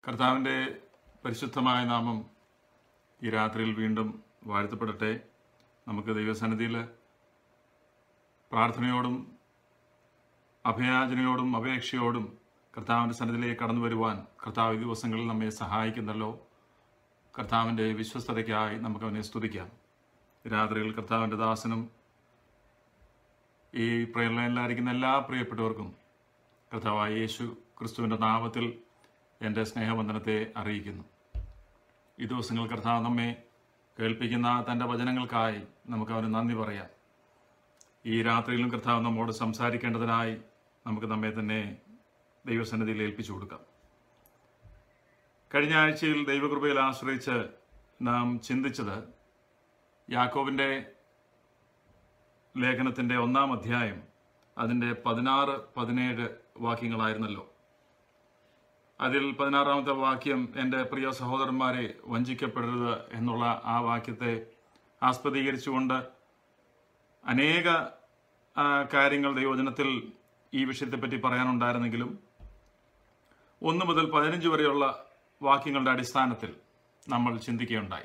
കർത്താവിൻ്റെ പരിശുദ്ധമായ നാമം ഈ രാത്രിയിൽ വീണ്ടും വാഴ്ത്തപ്പെടട്ടെ നമുക്ക് ദൈവസന്നിധിയിൽ പ്രാർത്ഥനയോടും അഭയാചനയോടും അപേക്ഷയോടും കർത്താവിൻ്റെ സന്നിധിയിലേക്ക് കടന്നു വരുവാൻ കർത്താവ് ഈ ദിവസങ്ങളിൽ നമ്മെ സഹായിക്കുന്നല്ലോ കർത്താവിൻ്റെ വിശ്വസ്തതയ്ക്കായി നമുക്ക് അവനെ സ്തുതിക്കാം ഈ രാത്രിയിൽ കർത്താവിൻ്റെ ദാസനും ഈ പ്രേരണയിലായിരിക്കുന്ന എല്ലാ പ്രിയപ്പെട്ടവർക്കും കർത്താവായ യേശു ക്രിസ്തുവിൻ്റെ നാമത്തിൽ എൻ്റെ സ്നേഹവന്ദനത്തെ അറിയിക്കുന്നു ഈ ദിവസങ്ങൾ കർത്താവ് നമ്മെ കേൾപ്പിക്കുന്ന തൻ്റെ വചനങ്ങൾക്കായി നമുക്ക് അവന് നന്ദി പറയാം ഈ രാത്രിയിലും കർത്താവ് നമ്മോട് സംസാരിക്കേണ്ടതിനായി നമുക്ക് നമ്മെ തന്നെ ദൈവസന്നിധിയിൽ ഏൽപ്പിച്ചു കൊടുക്കാം കഴിഞ്ഞ ആഴ്ചയിൽ ദൈവകൃപയിൽ ആശ്രയിച്ച് നാം ചിന്തിച്ചത് യാക്കോബിൻ്റെ ലേഖനത്തിൻ്റെ ഒന്നാം അധ്യായം അതിൻ്റെ പതിനാറ് പതിനേഴ് വാക്യങ്ങളായിരുന്നല്ലോ അതിൽ പതിനാറാമത്തെ വാക്യം എൻ്റെ പ്രിയ സഹോദരന്മാരെ വഞ്ചിക്കപ്പെടരുത് എന്നുള്ള ആ വാക്യത്തെ ആസ്പദീകരിച്ചുകൊണ്ട് അനേക ആ, കാര്യങ്ങൾ ദൈവജനത്തിൽ ഈ വിഷയത്തെപ്പറ്റി പറയാനുണ്ടായിരുന്നെങ്കിലും ഒന്ന് മുതൽ പതിനഞ്ച് വരെയുള്ള വാക്യങ്ങളുടെ അടിസ്ഥാനത്തിൽ നമ്മൾ ചിന്തിക്കുകയുണ്ടായി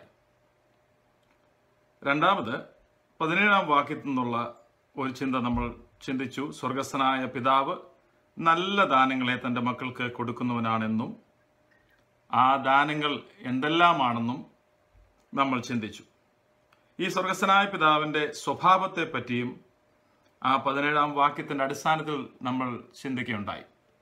രണ്ടാമത് പതിനേഴാം വാക്യത്തിൽ നിന്നുള്ള ഒരു ചിന്ത നമ്മൾ ചിന്തിച്ചു സ്വർഗസ്ഥനായ പിതാവ് നല്ല ദാനങ്ങളെ തൻ്റെ മക്കൾക്ക് കൊടുക്കുന്നവനാണെന്നും ആ ദാനങ്ങൾ എന്തെല്ലാമാണെന്നും നമ്മൾ ചിന്തിച്ചു ഈ സ്വർഗസ്ഥനായ പിതാവിൻ്റെ സ്വഭാവത്തെ പറ്റിയും ആ പതിനേഴാം വാക്യത്തിൻ്റെ അടിസ്ഥാനത്തിൽ നമ്മൾ ചിന്തിക്കുകയുണ്ടായി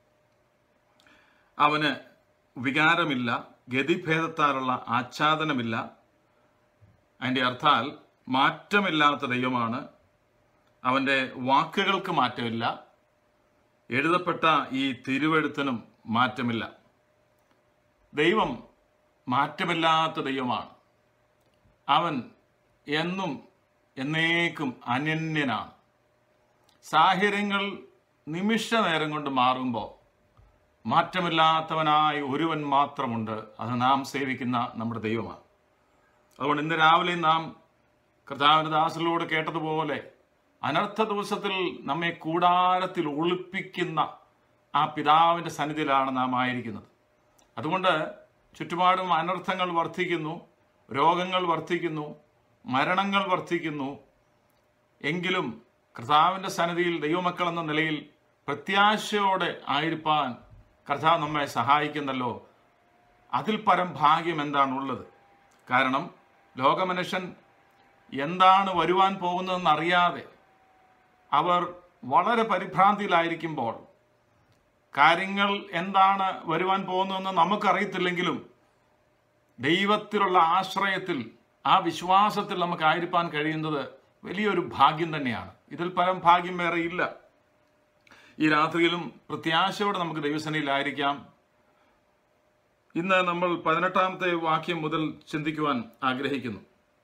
അവന് വികാരമില്ല ഗതിഭേദത്താലുള്ള ആച്ഛാദനമില്ല അതിൻ്റെ അർത്ഥാൽ മാറ്റമില്ലാത്ത ദൈവമാണ് അവൻ്റെ വാക്കുകൾക്ക് മാറ്റമില്ല എഴുതപ്പെട്ട ഈ തിരുവെഴുത്തിനും മാറ്റമില്ല ദൈവം മാറ്റമില്ലാത്ത ദൈവമാണ് അവൻ എന്നും എന്നേക്കും അനന്യനാണ് സാഹചര്യങ്ങൾ നിമിഷ നേരം കൊണ്ട് മാറുമ്പോൾ മാറ്റമില്ലാത്തവനായി ഒരുവൻ മാത്രമുണ്ട് അത് നാം സേവിക്കുന്ന നമ്മുടെ ദൈവമാണ് അതുകൊണ്ട് ഇന്ന് രാവിലെ നാം കർത്താവിന്റെ ദാസരിലൂടെ കേട്ടതുപോലെ അനർത്ഥ ദിവസത്തിൽ നമ്മെ കൂടാരത്തിൽ ഒളിപ്പിക്കുന്ന ആ പിതാവിന്റെ സന്നിധിയിലാണ് നാം ആയിരിക്കുന്നത് അതുകൊണ്ട് ചുറ്റുപാടും അനർത്ഥങ്ങൾ വർദ്ധിക്കുന്നു രോഗങ്ങൾ വർദ്ധിക്കുന്നു മരണങ്ങൾ വർദ്ധിക്കുന്നു എങ്കിലും കർത്താവിന്റെ സന്നിധിയിൽ ദൈവമക്കൾ എന്ന നിലയിൽ പ്രത്യാശയോടെ ആയിരിക്കാൻ കർത്താവ് നമ്മെ സഹായിക്കുന്നല്ലോ അതിൽ പരം ഭാഗ്യം എന്താണുള്ളത് കാരണം ലോകമനുഷ്യൻ എന്താണ് വരുവാൻ പോകുന്നതെന്ന് അറിയാതെ അവർ വളരെ പരിഭ്രാന്തിയിലായിരിക്കുമ്പോൾ കാര്യങ്ങൾ എന്താണ് വരുവാൻ പോകുന്നതെന്ന് നമുക്കറിയത്തില്ലെങ്കിലും ദൈവത്തിലുള്ള ആശ്രയത്തിൽ ആ വിശ്വാസത്തിൽ നമുക്ക് ആയിരിക്കാൻ കഴിയുന്നത് വലിയൊരു ഭാഗ്യം തന്നെയാണ് ഇതിൽ പരം ഭാഗ്യം വേറെ ഇല്ല ഈ രാത്രിയിലും പ്രത്യാശയോടെ നമുക്ക് ദൈവസനയിലായിരിക്കാം ഇന്ന് നമ്മൾ പതിനെട്ടാമത്തെ വാക്യം മുതൽ ചിന്തിക്കുവാൻ ആഗ്രഹിക്കുന്നു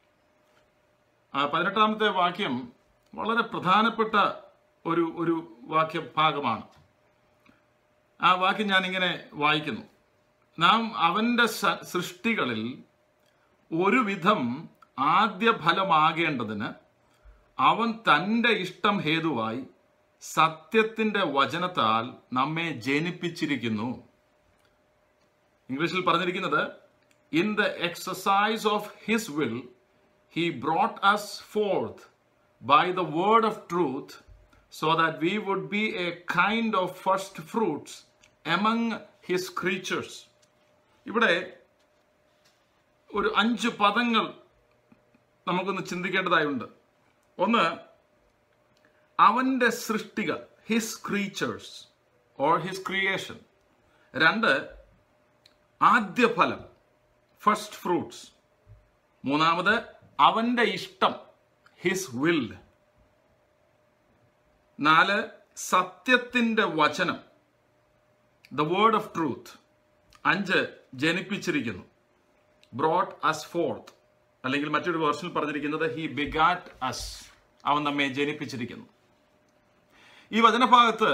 ആ പതിനെട്ടാമത്തെ വാക്യം വളരെ പ്രധാനപ്പെട്ട ഒരു ഒരു വാക്യഭാഗമാണ് ആ വാക്യം ഞാൻ ഇങ്ങനെ വായിക്കുന്നു നാം അവന്റെ സ- സൃഷ്ടികളിൽ ഒരുവിധം ആദ്യ ഫലമാകേണ്ടതിന് അവൻ തന്റെ ഇഷ്ടം ഹേതുവായി സത്യത്തിന്റെ വചനത്താൽ നമ്മെ ജനിപ്പിച്ചിരിക്കുന്നു ഇംഗ്ലീഷിൽ പറഞ്ഞിരിക്കുന്നത് in the exercise of his will he brought us forth by the word of truth so that we would be a kind of first fruits among his creatures ഇവിടെ ഒരു അഞ്ച് പദങ്ങൾ നമുക്കൊന്ന് ചിന്തിക്കേണ്ടതായുണ്ട് ഒന്ന് അവന്റെ സൃഷ്ടികൾ his creatures or his creation രണ്ട് ആദ്യ ഫലം ഫസ്റ്റ് ഫ്രൂട്ട്സ് മൂന്നാമത് അവന്റെ ഇഷ്ടം ഹിസ് വിൽ നാല് സത്യത്തിന്റെ വചനം ദ വേർഡ് ഓഫ് ട്രൂത്ത് അഞ്ച് ജനിപ്പിച്ചിരിക്കുന്നു ബ്രോട്ട് അസ് ഫോർത്ത് അല്ലെങ്കിൽ മറ്റൊരു വേർഷനിൽ പറഞ്ഞിരിക്കുന്നത് ഹി ബിഗാറ്റ് അസ് അവൻ നമ്മെ ജനിപ്പിച്ചിരിക്കുന്നു ഈ വചനഭാഗത്ത്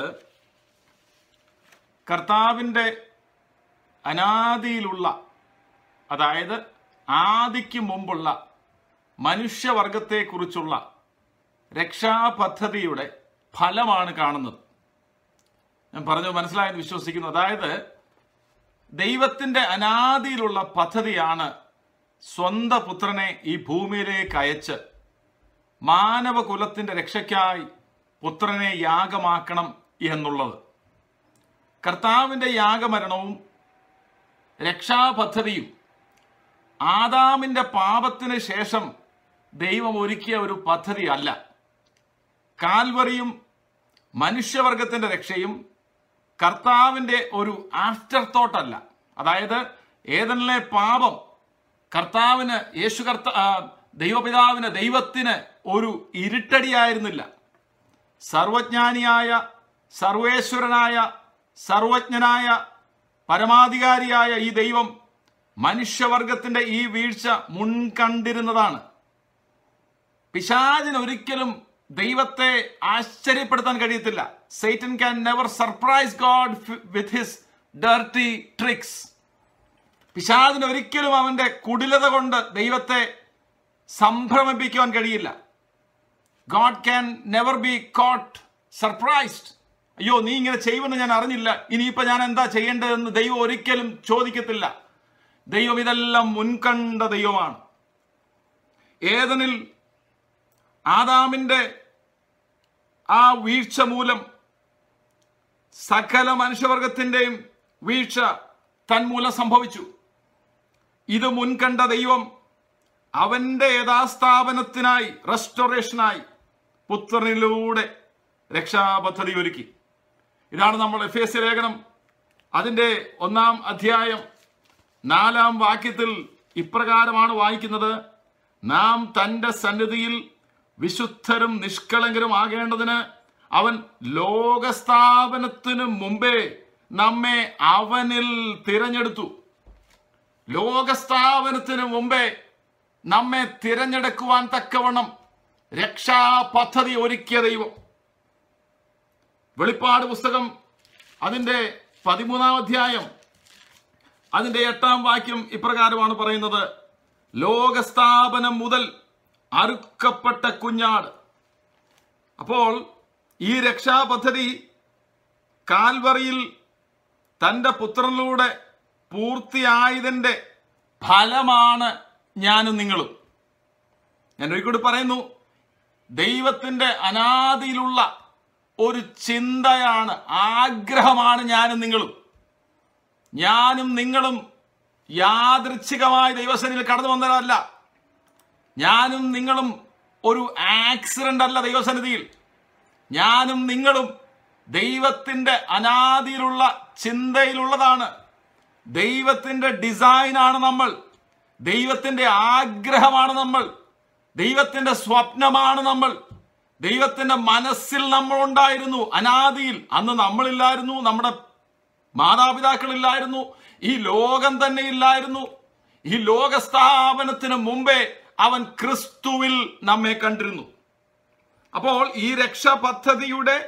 കർത്താവിൻ്റെ അനാദിയിലുള്ള അതായത് ആദിക്ക് മുമ്പുള്ള മനുഷ്യവർഗത്തെക്കുറിച്ചുള്ള രക്ഷാപദ്ധതിയുടെ ഫലമാണ് കാണുന്നത് ഞാൻ പറഞ്ഞു മനസ്സിലായെന്ന് വിശ്വസിക്കുന്നു അതായത് ദൈവത്തിന്റെ അനാദിയിലുള്ള പദ്ധതിയാണ് സ്വന്തം പുത്രനെ ഈ ഭൂമിയിലേക്ക് അയച്ച് മാനവകുലത്തിന്റെ രക്ഷയ്ക്കായി പുത്രനെ യാഗമാക്കണം എന്നുള്ളത് കർത്താവിന്റെ യാഗമരണവും രക്ഷാപദ്ധതിയും ആദാമിന്റെ പാപത്തിന് ശേഷം ദൈവം ഒരുക്കിയ ഒരു പദ്ധതി അല്ല കാൽവറിയും മനുഷ്യവർഗത്തിന്റെ രക്ഷയും കർത്താവിന്റെ ഒരു ആഫ്റ്റർ തോട്ട് അല്ല അതായത് ഏതെല്ലാം പാപം കർത്താവിന് യേശു കർത്ത ആ, ദൈവപിതാവിന് ദൈവത്തിന് ഒരു ഇരുട്ടടിയായിരുന്നില്ല സർവജ്ഞാനിയായ സർവേശ്വരനായ സർവജ്ഞനായ പരമാധികാരിയായ ഈ ദൈവം മനുഷ്യവർഗത്തിന്റെ ഈ വീഴ്ച മുൻകണ്ടിരുന്നതാണ് പിശാചിന് ഒരിക്കലും ദൈവത്തെ ആശ്ചര്യപ്പെടുത്താൻ കഴിയത്തില്ല Satan can never surprise God with his dirty tricks പിശാചിന് ഒരിക്കലും അവന്റെ കുടിലത കൊണ്ട് ദൈവത്തെ സംഭ്രമിപ്പിക്കുവാൻ കഴിയില്ല God can never be caught surprised അയ്യോ നീ ഇങ്ങനെ ചെയ്യുമെന്ന് ഞാൻ അറിഞ്ഞില്ല ഇനിയിപ്പോ ഞാൻ എന്താ ചെയ്യേണ്ടതെന്ന് ദൈവം ഒരിക്കലും ചോദിക്കത്തില്ല ദൈവം ഇതെല്ലാം മുൻകണ്ട ദൈവമാണ് ഏതനിൽ ആദാമിന്റെ ആ വീഴ്ച മൂലം സകല മനുഷ്യവർഗത്തിന്റെയും വീഴ്ച തന്മൂലം സംഭവിച്ചു ഇത് മുൻകണ്ട ദൈവം അവന്റെ യഥാസ്ഥാപനത്തിനായി റെസ്റ്റോറേഷനായി പുത്രനിലൂടെ രക്ഷാപദ്ധതി ഒരുക്കി ഇതാണ് നമ്മൾ എഫ് എസ് ലേഖനം അതിന്റെ ഒന്നാം അധ്യായം നാലാം വാക്യത്തിൽ ഇപ്രകാരമാണ് വായിക്കുന്നത് നാം തന്റെ സന്നിധിയിൽ വിശുദ്ധരും നിഷ്കളങ്കരും ആകേണ്ടതിന് അവൻ ലോകസ്ഥാപനത്തിനു മുമ്പേ നമ്മെ അവനിൽ തിരഞ്ഞെടുത്തു ലോകസ്ഥാപനത്തിന് മുമ്പേ നമ്മെ തിരഞ്ഞെടുക്കുവാൻ തക്കവണ്ണം രക്ഷാ പദ്ധതി ഒരുക്കിയ ദൈവം വെളിപ്പാട് പുസ്തകം അതിന്റെ പതിമൂന്നാം അധ്യായം അതിന്റെ എട്ടാം വാക്യം ഇപ്രകാരമാണ് പറയുന്നത് ലോകസ്ഥാപനം മുതൽ അറുക്കപ്പെട്ട കുഞ്ഞാട് അപ്പോൾ ഈ രക്ഷാപദ്ധതി കാൽവറിയിൽ തന്റെ പുത്രനിലൂടെ പൂർത്തിയായതിന്റെ ഫലമാണ് ഞാനും നിങ്ങളും ഞാൻ ഒരിക്കലും പറയുന്നു ദൈവത്തിന്റെ അനാദിയിലുള്ള ഒരു ചിന്തയാണ് ആഗ്രഹമാണ് ഞാനും നിങ്ങളും ഞാനും നിങ്ങളും യാദൃച്ഛികമായി ദൈവസേനയിൽ കടന്നു വന്നവരല്ല ഞാനും നിങ്ങളും ഒരു ആക്സിഡന്റ് അല്ല ദൈവസന്നിധിയിൽ ഞാനും നിങ്ങളും ദൈവത്തിന്റെ അനാദിയിലുള്ള ചിന്തയിലുള്ളതാണ് ദൈവത്തിന്റെ ഡിസൈനാണ് നമ്മൾ ദൈവത്തിന്റെ ആഗ്രഹമാണ് നമ്മൾ ദൈവത്തിന്റെ സ്വപ്നമാണ് നമ്മൾ ദൈവത്തിന്റെ മനസ്സിൽ നമ്മൾ ഉണ്ടായിരുന്നു അനാദിയിൽ അന്ന് നമ്മളില്ലായിരുന്നു നമ്മുടെ മാതാപിതാക്കളില്ലായിരുന്നു ഈ ലോകം തന്നെ ഇല്ലായിരുന്നു ഈ ലോകസ്ഥാപനത്തിന് മുമ്പേ അവൻ ക്രിസ്തുവിൽ നമ്മെ കണ്ടിരുന്നു അപ്പോൾ ഈ രക്ഷാ പദ്ധതിയുടെ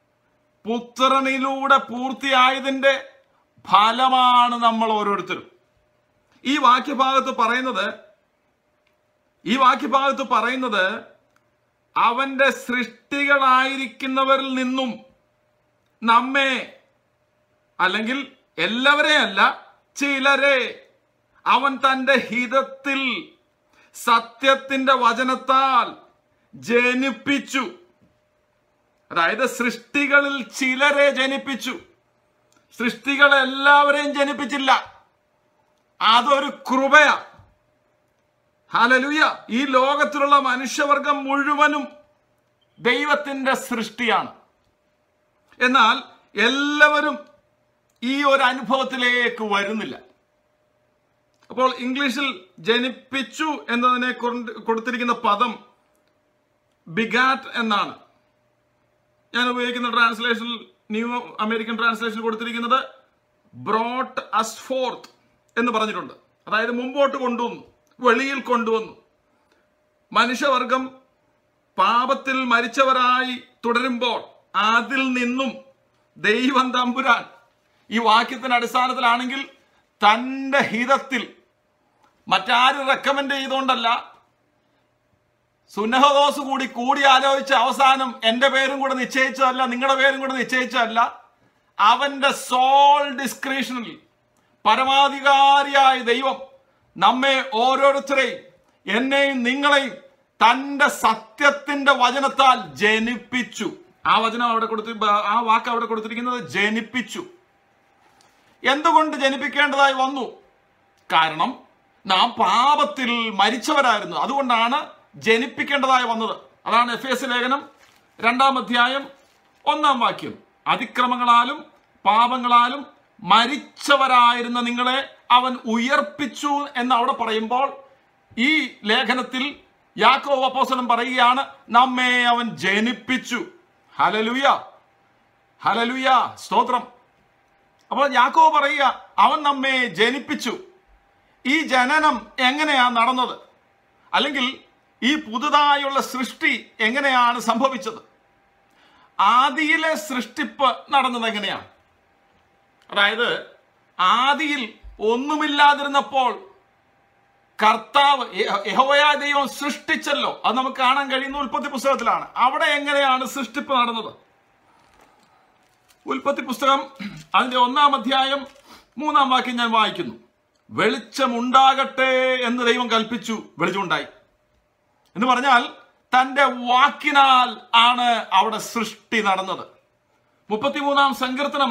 പുത്രനിലൂടെ പൂർത്തിയായതിന്റെ ഫലമാണ് നമ്മൾ ഓരോരുത്തരും ഈ വാക്യഭാഗത്ത് പറയുന്നത് ഈ വാക്യഭാഗത്ത് പറയുന്നത് അവന്റെ സൃഷ്ടികളായിരിക്കുന്നവരിൽ നിന്നും നമ്മെ അല്ലെങ്കിൽ എല്ലാവരെയല്ല ചിലരെ അവൻ തന്റെ ഹിതത്തിൽ സത്യത്തിന്റെ വചനത്താൽ ജനിപ്പിച്ചു അതായത് സൃഷ്ടികളിൽ ചിലരെ ജനിപ്പിച്ചു സൃഷ്ടികളെ എല്ലാവരെയും ജനിപ്പിച്ചില്ല അതൊരു കൃപയാ ഹാലലുയ ഈ ലോകത്തിലുള്ള മനുഷ്യവർഗം മുഴുവനും ദൈവത്തിന്റെ സൃഷ്ടിയാണ് എന്നാൽ എല്ലാവരും ഈ ഒരു അനുഭവത്തിലേക്ക് വരുന്നില്ല അപ്പോൾ ഇംഗ്ലീഷിൽ ജനിപ്പിച്ചു എന്നതിനെ കൊണ്ട് കൊടുത്തിരിക്കുന്ന പദം ബിഗാറ്റ് എന്നാണ് ഞാൻ ഉപയോഗിക്കുന്ന ട്രാൻസ്ലേഷനിൽ ന്യൂ അമേരിക്കൻ ട്രാൻസ്ലേഷൻ കൊടുത്തിരിക്കുന്നത് ബ്രോട്ട് അസ് ഫോർത്ത് എന്ന് പറഞ്ഞിട്ടുണ്ട് അതായത് മുമ്പോട്ട് കൊണ്ടുവന്നു വെളിയിൽ കൊണ്ടുവന്നു മനുഷ്യവർഗം പാപത്തിൽ മരിച്ചവരായി തുടരുമ്പോൾ അതിൽ നിന്നും ദൈവം തമ്പുരാൻ ഈ വാക്യത്തിന്റെ അടിസ്ഥാനത്തിലാണെങ്കിൽ തന്റെ ഹിതത്തിൽ മറ്റാരും റെക്കമെൻഡ് ചെയ്തുകൊണ്ടല്ല സുന്നഹദോസ് കൂടി കൂടി ആലോചിച്ച് അവസാനം എന്റെ പേരും കൂടെ നിശ്ചയിച്ചതല്ല നിങ്ങളുടെ പേരും കൂടെ നിശ്ചയിച്ചതല്ല അവന്റെ സോൾ ഡിസ്ക്രിഷനിൽ പരമാധികാരിയായ ദൈവം നമ്മെ ഓരോരുത്തരെയും എന്നെയും നിങ്ങളെയും തന്റെ സത്യത്തിന്റെ വചനത്താൽ ജനിപ്പിച്ചു ആ വചനം അവിടെ കൊടുത്തി ആ വാക്ക് അവിടെ കൊടുത്തിരിക്കുന്നത് ജനിപ്പിച്ചു എന്തുകൊണ്ട് ജനിപ്പിക്കേണ്ടതായി വന്നു കാരണം നാം പാപത്തിൽ മരിച്ചവരായിരുന്നു അതുകൊണ്ടാണ് ജനിപ്പിക്കേണ്ടതായി വന്നത് അതാണ് എഫ് എസ് ലേഖനം രണ്ടാം അധ്യായം ഒന്നാം വാക്യം അതിക്രമങ്ങളാലും പാപങ്ങളാലും മരിച്ചവരായിരുന്ന നിങ്ങളെ അവൻ ഉയർപ്പിച്ചു എന്ന് അവിടെ പറയുമ്പോൾ ഈ ലേഖനത്തിൽ യാക്കോ അപ്പോസനം പറയുകയാണ് നമ്മെ അവൻ ജനിപ്പിച്ചു ഹലലുയ ഹലലുയ സ്തോത്രം അപ്പോൾ യാക്കോ പറയുക അവൻ നമ്മെ ജനിപ്പിച്ചു ഈ ജനനം എങ്ങനെയാ നടന്നത് അല്ലെങ്കിൽ ഈ പുതുതായുള്ള സൃഷ്ടി എങ്ങനെയാണ് സംഭവിച്ചത് ആദിയിലെ സൃഷ്ടിപ്പ് നടന്നത് എങ്ങനെയാണ് അതായത് ആദിയിൽ ഒന്നുമില്ലാതിരുന്നപ്പോൾ കർത്താവ് യഹോവയാ ദൈവം സൃഷ്ടിച്ചല്ലോ അത് നമുക്ക് കാണാൻ കഴിയുന്ന ഉൽപ്പത്തി പുസ്തകത്തിലാണ് അവിടെ എങ്ങനെയാണ് സൃഷ്ടിപ്പ് നടന്നത് ഉൽപ്പത്തി പുസ്തകം അതിന്റെ ഒന്നാം അധ്യായം മൂന്നാം വാക്യം ഞാൻ വായിക്കുന്നു വെളിച്ചമുണ്ടാകട്ടെ എന്ന് ദൈവം കൽപ്പിച്ചു വെളിച്ചമുണ്ടായി എന്ന് പറഞ്ഞാൽ തന്റെ വാക്കിനാൽ ആണ് അവിടെ സൃഷ്ടി നടന്നത് മുപ്പത്തിമൂന്നാം സങ്കീർത്തനം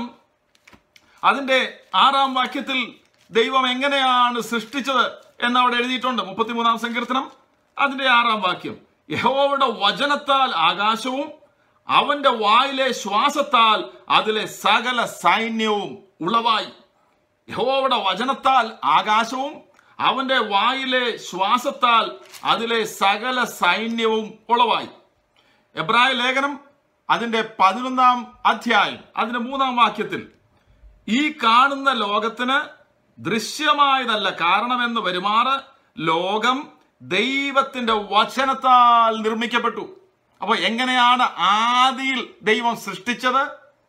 അതിന്റെ ആറാം വാക്യത്തിൽ ദൈവം എങ്ങനെയാണ് സൃഷ്ടിച്ചത് എന്ന് അവിടെ എഴുതിയിട്ടുണ്ട് മുപ്പത്തിമൂന്നാം സങ്കീർത്തനം അതിന്റെ ആറാം വാക്യം യഹോവയുടെ വചനത്താൽ ആകാശവും അവന്റെ വായിലെ ശ്വാസത്താൽ അതിലെ സകല സൈന്യവും ഉളവായി യഹോവയുടെ വചനത്താൽ ആകാശവും അവന്റെ വായിലെ ശ്വാസത്താൽ അതിലെ സകല സൈന്യവും ഉളവായി എബ്രായ ലേഖനം അതിന്റെ പതിനൊന്നാം അധ്യായം അതിന്റെ മൂന്നാം വാക്യത്തിൽ ഈ കാണുന്ന ലോകത്തിന് ദൃശ്യമായതല്ല കാരണമെന്ന് വരുമാറ് ലോകം ദൈവത്തിന്റെ വചനത്താൽ നിർമ്മിക്കപ്പെട്ടു അപ്പൊ എങ്ങനെയാണ് ആദിയിൽ ദൈവം സൃഷ്ടിച്ചത്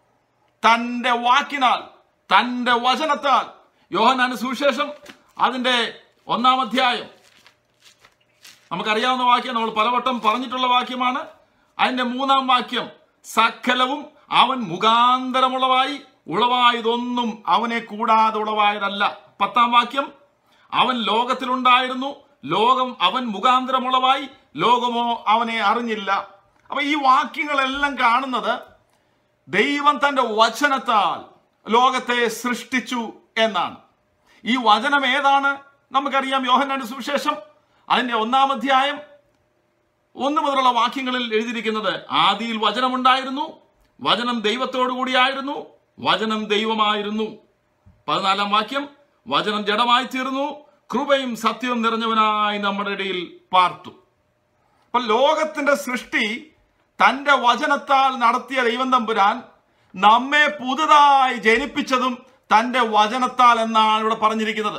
തന്റെ വാക്കിനാൽ തന്റെ വചനത്താൽ യോഹനാന് സുവിശേഷം അതിന്റെ ഒന്നാം അധ്യായം നമുക്കറിയാവുന്ന വാക്യം നമ്മൾ പലവട്ടം പറഞ്ഞിട്ടുള്ള വാക്യമാണ് അതിന്റെ മൂന്നാം വാക്യം സകലവും അവൻ മുഖാന്തരമുളവായി ഉളവായതൊന്നും അവനെ കൂടാതെ ഉളവായതല്ല പത്താം വാക്യം അവൻ ലോകത്തിലുണ്ടായിരുന്നു ലോകം അവൻ മുഖാന്തരമുളവായി ലോകമോ അവനെ അറിഞ്ഞില്ല അപ്പൊ ഈ വാക്യങ്ങളെല്ലാം കാണുന്നത് ദൈവം തന്റെ വചനത്താൽ ലോകത്തെ സൃഷ്ടിച്ചു എന്നാണ് ഈ വചനം ഏതാണ് നമുക്കറിയാം യോഹന്നാന്റെ സുവിശേഷം അതിന്റെ ഒന്നാം അധ്യായം ഒന്ന് മുതലുള്ള വാക്യങ്ങളിൽ എഴുതിയിരിക്കുന്നത് ആദിയിൽ വചനമുണ്ടായിരുന്നു വചനം ദൈവത്തോടു കൂടിയായിരുന്നു വചനം ദൈവമായിരുന്നു പതിനാലാം വാക്യം വചനം ജഡമായി തീർന്നു കൃപയും സത്യവും നിറഞ്ഞവനായി നമ്മുടെ ഇടയിൽ പാർത്തു അപ്പൊ ലോകത്തിന്റെ സൃഷ്ടി തന്റെ വചനത്താൽ നടത്തിയ ദൈവം തമ്പുരാൻ നമ്മെ പുതുതായി ജനിപ്പിച്ചതും തന്റെ വചനത്താൽ എന്നാണ് ഇവിടെ പറഞ്ഞിരിക്കുന്നത്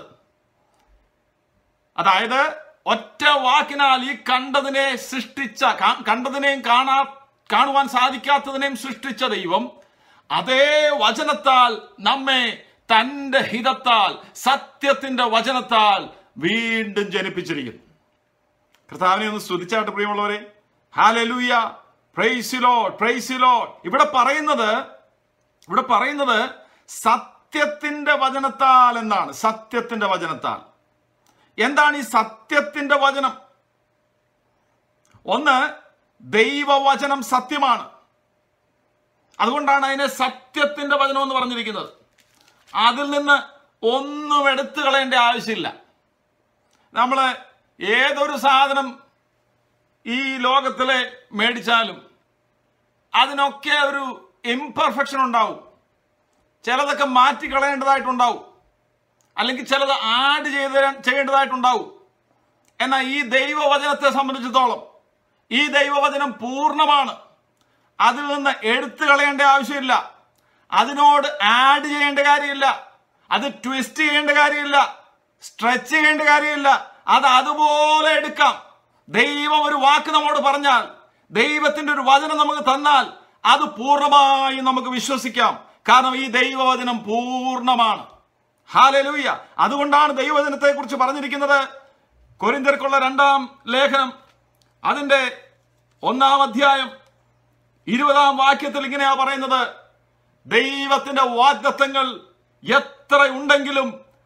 അതായത് ഒറ്റ വാക്കിനാൽ ഈ കണ്ടതിനെ സൃഷ്ടിച്ച കാ- കണ്ടതിനെയും കാണാ കാണുവാൻ സാധിക്കാത്തതിനെയും സൃഷ്ടിച്ച ദൈവം അതേ വചനത്താൽ നമ്മെ തന്റെ ഹിതത്താൽ സത്യത്തിന്റെ വചനത്താൽ വീണ്ടും ജനിപ്പിച്ചിരിക്കുന്നു കർത്താവിനെ ഒന്ന് സ്തുതിച്ചാട്ട് പ്രിയമുള്ളവരെ ഹാലലൂയ പ്രൈസിലോ പ്രൈസിലോ ഇവിടെ പറയുന്നത് ഇവിടെ പറയുന്നത് സത്യത്തിന്റെ വചനത്താൽ എന്നാണ് സത്യത്തിന്റെ വചനത്താൽ എന്താണ് ഈ സത്യത്തിന്റെ വചനം ഒന്ന് ദൈവവചനം സത്യമാണ് അതുകൊണ്ടാണ് അതിനെ സത്യത്തിന്റെ വചനം എന്ന് പറഞ്ഞിരിക്കുന്നത് അതിൽ നിന്ന് ഒന്നും എടുത്തു കളയേണ്ട ആവശ്യമില്ല നമ്മൾ ഏതൊരു സാധനം ഈ ലോകത്തിലെ മേടിച്ചാലും അതിനൊക്കെ ഒരു ഇംപെർഫെക്ഷൻ ഉണ്ടാവും ചിലതൊക്കെ മാറ്റി കളയേണ്ടതായിട്ടുണ്ടാവും അല്ലെങ്കിൽ ചിലത് ആഡ് ചെയ്ത് ചെയ്യേണ്ടതായിട്ടുണ്ടാവും എന്നാൽ ഈ ദൈവവചനത്തെ സംബന്ധിച്ചിടത്തോളം ഈ ദൈവവചനം പൂർണ്ണമാണ് അതിൽ നിന്ന് എടുത്തു കളയേണ്ട ആവശ്യമില്ല അതിനോട് ആഡ് ചെയ്യേണ്ട കാര്യമില്ല അത് ട്വിസ്റ്റ് ചെയ്യേണ്ട കാര്യമില്ല സ്ട്രെച്ച് ചെയ്യേണ്ട കാര്യമില്ല അത് അതുപോലെ എടുക്കാം ദൈവം ഒരു വാക്ക് നമ്മോട് പറഞ്ഞാൽ ദൈവത്തിന്റെ ഒരു വചനം നമുക്ക് തന്നാൽ അത് പൂർണ്ണമായി നമുക്ക് വിശ്വസിക്കാം കാരണം ഈ ദൈവവചനം പൂർണ്ണമാണ് ഹാലലൂയ അതുകൊണ്ടാണ് ദൈവവചനത്തെ കുറിച്ച് പറഞ്ഞിരിക്കുന്നത് കൊരിന്തിയർക്കുള്ള രണ്ടാം ലേഖനം അതിന്റെ ഒന്നാം അധ്യായം ഇരുപതാം വാക്യത്തിൽ ഇങ്ങനെയാ പറയുന്നത് ദൈവത്തിന്റെ വാഗ്ദത്തങ്ങൾ എത്ര ഉണ്ടെങ്കിലും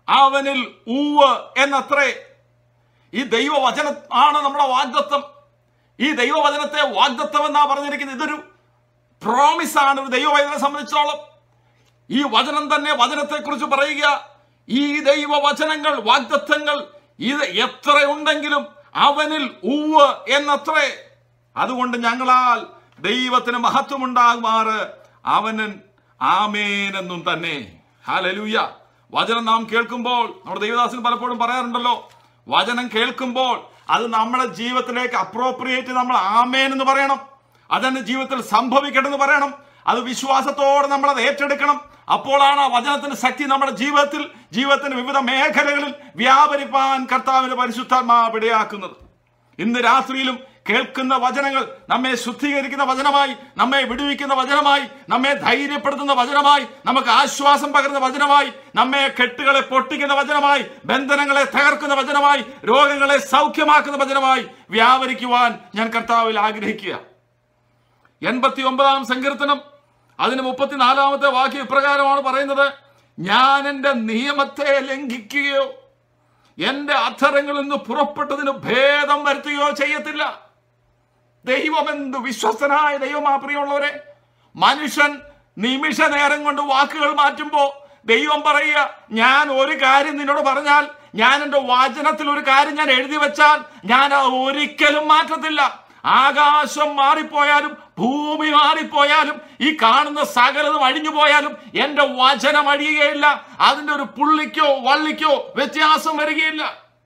അവനിൽ ഊവ് എന്നത്രേ ഈ ദൈവവചനം ആണ് നമ്മുടെ വാഗ്ദത്വം ഈ ദൈവവചനത്തെ വാഗ്ദത്വം എന്നാ പറഞ്ഞിരിക്കുന്നത് ഇതൊരു പ്രോമിസ് ആണ് ഒരു ദൈവവചനം സംബന്ധിച്ചോളം ഈ വചനം തന്നെ വചനത്തെക്കുറിച്ച് പറയുക ഈ ദൈവവചനങ്ങൾ വാഗ്ദത്വങ്ങൾ ഇത് എത്ര ഉണ്ടെങ്കിലും അവനിൽ ഉവ് എന്നത്രേ അതുകൊണ്ട് ഞങ്ങളാൽ ദൈവത്തിന് മഹത്വമുണ്ടാകുമാറ് അവനൻ ആമേനെന്നും തന്നെ ഹാലലൂയ വചനം നാം കേൾക്കുമ്പോൾ നമ്മുടെ ദൈവദാസൻ പലപ്പോഴും പറയാറുണ്ടല്ലോ വചനം കേൾക്കുമ്പോൾ അത് നമ്മുടെ ജീവിതത്തിലേക്ക് അപ്രോപ്രിയേറ്റ് നമ്മൾ ആമേൻ എന്ന് പറയണം അതെന്റെ ജീവിതത്തിൽ സംഭവിക്കണമെന്ന് പറയണം അത് വിശ്വാസത്തോടെ നമ്മൾ അത് ഏറ്റെടുക്കണം അപ്പോഴാണ് ആ വചനത്തിന്റെ ശക്തി നമ്മുടെ ജീവിതത്തിൽ ജീവിതത്തിന്റെ വിവിധ മേഖലകളിൽ വ്യാപരിപ്പാൻ കർത്താവിന്റെ പരിശുദ്ധാത്മാവ് ഇടയാക്കുന്നത് ഇന്ന് രാത്രിയിലും കേൾക്കുന്ന വചനങ്ങൾ നമ്മെ ശുദ്ധീകരിക്കുന്ന വചനമായി നമ്മെ വിടുവിക്കുന്ന വചനമായി നമ്മെ ധൈര്യപ്പെടുത്തുന്ന വചനമായി നമുക്ക് ആശ്വാസം പകരുന്ന വചനമായി നമ്മെ കെട്ടുകളെ പൊട്ടിക്കുന്ന വചനമായി ബന്ധനങ്ങളെ തകർക്കുന്ന വചനമായി രോഗങ്ങളെ സൗഖ്യമാക്കുന്ന വചനമായി വ്യാപരിക്കുവാൻ ഞാൻ കർത്താവിൽ ആഗ്രഹിക്കുക എൺപത്തി ഒമ്പതാം സങ്കീർത്തനം അതിന് മുപ്പത്തിനാലാമത്തെ വാക്യം ഇപ്രകാരമാണ് പറയുന്നത് ഞാൻ എൻ്റെ നിയമത്തെ ലംഘിക്കുകയോ എൻ്റെ അധരങ്ങളിൽ നിന്ന് പുറപ്പെട്ടതിന് ഭേദം വരുത്തുകയോ ചെയ്യത്തില്ല ദൈവമെന്ത് വിശ്വസ്തനായ ദൈവമാ പ്രിയമുള്ളവരെ മനുഷ്യൻ നിമിഷ നേരം കൊണ്ട് വാക്കുകൾ മാറ്റുമ്പോ ദൈവം പറയുക ഞാൻ ഒരു കാര്യം നിന്നോട് പറഞ്ഞാൽ ഞാൻ എൻ്റെ വചനത്തിൽ ഒരു കാര്യം ഞാൻ എഴുതി വെച്ചാൽ ഞാൻ അത് ഒരിക്കലും മാറ്റത്തില്ല ആകാശം മാറിപ്പോയാലും ഭൂമി മാറിപ്പോയാലും ഈ കാണുന്ന സകലതും അഴിഞ്ഞു പോയാലും എന്റെ വചനം അഴിയുകയില്ല അതിന്റെ ഒരു പുള്ളിക്കോ വള്ളിക്കോ വ്യത്യാസം വരികയില്ല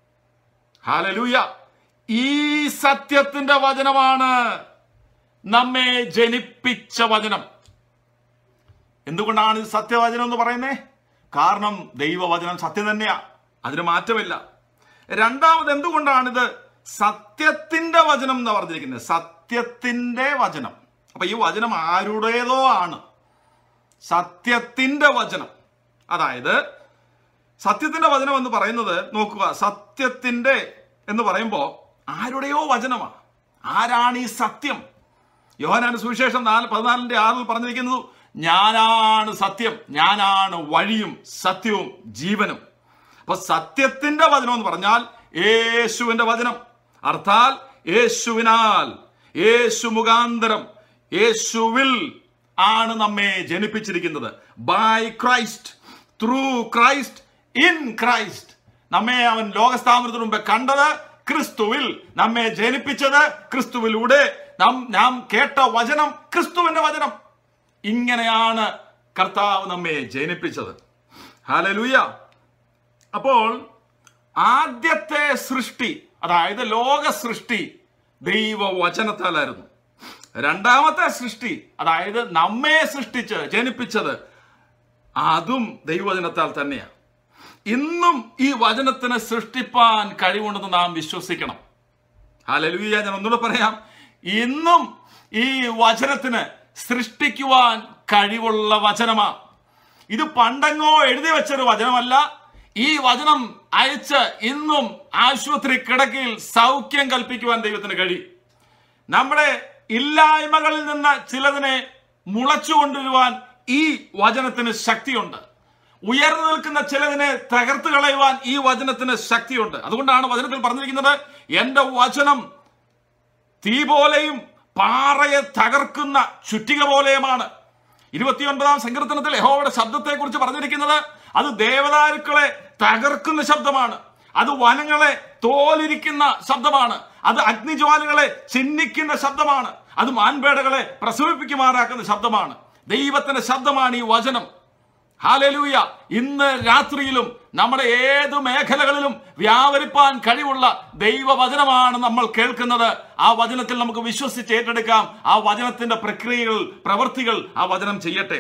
ഹാലലൂയ ഈ സത്യത്തിന്റെ വചനമാണ് നമ്മെ ജനിപ്പിച്ച വചനം എന്തുകൊണ്ടാണ് ഇത് സത്യവചനം എന്ന് പറയുന്നത് കാരണം ദൈവവചനം സത്യം തന്നെയാ അതിന് മാറ്റമില്ല രണ്ടാമത് എന്തുകൊണ്ടാണിത് സത്യത്തിന്റെ വചനം എന്ന് പറഞ്ഞിരിക്കുന്നത് സത്യത്തിന്റെ വചനം അപ്പൊ ഈ വചനം ആരുടേതോ ആണ് സത്യത്തിന്റെ വചനം അതായത് സത്യത്തിന്റെ വചനം എന്ന് പറയുന്നത് നോക്കുക സത്യത്തിന്റെ എന്ന് പറയുമ്പോൾ ആരുടെയോ വചനമാണ് ആരാണ് ഈ സത്യം യോഹനാന് സുവിശേഷം നാല് പതിനാലിന്റെ ആറിൽ പറഞ്ഞിരിക്കുന്നത് ഞാനാണ് സത്യം ഞാനാണ് വഴിയും സത്യവും ജീവനും അപ്പൊ സത്യത്തിന്റെ വചനം എന്ന് പറഞ്ഞാൽ യേശുവിന്റെ വചനം അർത്ഥാൽ യേശുവിനാൽ യേശു മുഖാന്തരം യേശുവിൽ ആണ് നമ്മെ ജനിപ്പിച്ചിരിക്കുന്നത് by Christ through Christ in Christ നമ്മെ അവൻ ലോകസ്ഥാപനത്തിന് മുമ്പേ കണ്ടത് ക്രിസ്തുവിൽ നമ്മെ ജനിപ്പിച്ചത് ക്രിസ്തുവിലൂടെ നാം നാം കേട്ട വചനം ക്രിസ്തുവിന്റെ വചനം ഇങ്ങനെയാണ് കർത്താവ് നമ്മെ ജനിപ്പിച്ചത് ഹാലലൂയ അപ്പോൾ ആദ്യത്തെ സൃഷ്ടി അതായത് ലോക സൃഷ്ടി ദൈവവചനത്താലായിരുന്നു രണ്ടാമത്തെ സൃഷ്ടി അതായത് നമ്മെ സൃഷ്ടിച്ച് ജനിപ്പിച്ചത് അതും ദൈവവചനത്താൽ തന്നെയാണ് ഇന്നും ഈ വചനത്തിന് സൃഷ്ടിപ്പാൻ കഴിവുണ്ടെന്ന് നാം വിശ്വസിക്കണം ഹാലലൂയ ഞാൻ ഒന്നുകൂടെ പറയാം ഇന്നും ഈ വചനത്തിന് സൃഷ്ടിക്കുവാൻ കഴിവുള്ള വചനമാണ് ഇത് പണ്ടെങ്ങോ എഴുതി വെച്ചൊരു വചനമല്ല ഈ വചനം അയച്ച് ഇന്നും ആശുപത്രി കിടക്കയിൽ സൗഖ്യം കൽപ്പിക്കുവാൻ ദൈവത്തിന് കഴിയും നമ്മുടെ ഇല്ലായ്മകളിൽ നിന്ന് ചിലതിനെ മുളച്ചു കൊണ്ടുവരുവാൻ ഈ വചനത്തിന് ശക്തിയുണ്ട് ഉയർന്നു നിൽക്കുന്ന ചിലതിനെ തകർത്ത് കളയുവാൻ ഈ വചനത്തിന് ശക്തിയുണ്ട് അതുകൊണ്ടാണ് വചനത്തിൽ പറഞ്ഞിരിക്കുന്നത് എന്റെ വചനം തീ പോലെയും പാറയെ തകർക്കുന്ന ചുറ്റിക പോലെയുമാണ് ഇരുപത്തിയൊൻപതാം സങ്കീർത്തനത്തിൽ യഹോവയുടെ ശബ്ദത്തെ കുറിച്ച് പറഞ്ഞിരിക്കുന്നത് അത് ദേവദാരുക്കളെ തകർക്കുന്ന ശബ്ദമാണ് അത് വനങ്ങളെ തോലിരിക്കുന്ന ശബ്ദമാണ് അത് അഗ്നിജ്വാലകളെ ചിഹ്നിക്കുന്ന ശബ്ദമാണ് അത് മാൻപേടകളെ പ്രസവിപ്പിക്കുമാറാക്കുന്ന ശബ്ദമാണ് ദൈവത്തിന്റെ ശബ്ദമാണ് ഈ വചനം ഹാലലൂയ ഇന്ന് രാത്രിയിലും നമ്മുടെ ഏത് മേഖലകളിലും വ്യാപരിപ്പാൻ കഴിവുള്ള ദൈവവചനമാണ് നമ്മൾ കേൾക്കുന്നത് ആ വചനത്തിൽ നമുക്ക് വിശ്വസിച്ച് ഏറ്റെടുക്കാം ആ വചനത്തിന്റെ പ്രക്രിയകൾ പ്രവൃത്തികൾ ആ വചനം ചെയ്യട്ടെ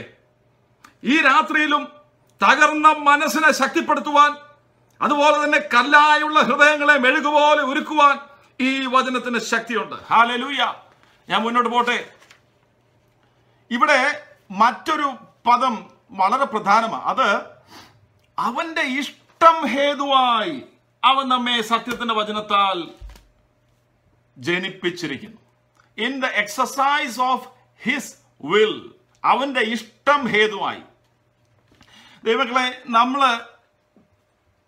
ഈ രാത്രിയിലും തകർന്ന മനസ്സിനെ ശക്തിപ്പെടുത്തുവാൻ അതുപോലെ തന്നെ കല്ലായുള്ള ഹൃദയങ്ങളെ മെഴുകുപോലെ ഒരുക്കുവാൻ ഈ വചനത്തിന് ശക്തിയുണ്ട് ഹാലലൂയ ഞാൻ മുന്നോട്ട് പോട്ടെ ഇവിടെ മറ്റൊരു പദം വളരെ പ്രധാനമാണ് അത് അവന്റെ ഇഷ്ടം ഹേതുവായി അവൻ നമ്മെ സത്യത്തിന്റെ വചനത്താൽ ജനിപ്പിച്ചിരിക്കുന്നു in the exercise of his will അവന്റെ ഇഷ്ടം ഹേതുവായി ദൈവങ്ങളെ നമ്മള്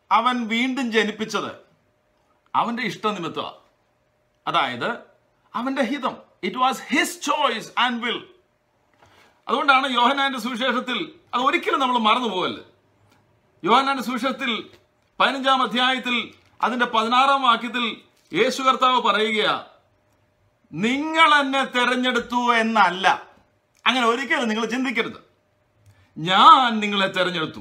അവൻ വീണ്ടും ജനിപ്പിച്ചത് അവന്റെ ഇഷ്ടനിമിത്തമാണ് അതായത് അവന്റെ ഹിതം it was his choice and will അതുകൊണ്ടാണ് യോഹനാന്റെ സുവിശേഷത്തിൽ അത് ഒരിക്കലും നമ്മൾ മറന്നു പോകല്ല് യോഹനാന്റെ സുവിശേഷത്തിൽ പതിനഞ്ചാം അധ്യായത്തിൽ അതിന്റെ പതിനാറാം വാക്യത്തിൽ യേശു കർത്താവ് പറയുകയാ നിങ്ങൾ എന്നെ തെരഞ്ഞെടുത്തു എന്നല്ല അങ്ങനെ ഒരിക്കലും നിങ്ങൾ ചിന്തിക്കരുത് ഞാൻ നിങ്ങളെ തെരഞ്ഞെടുത്തു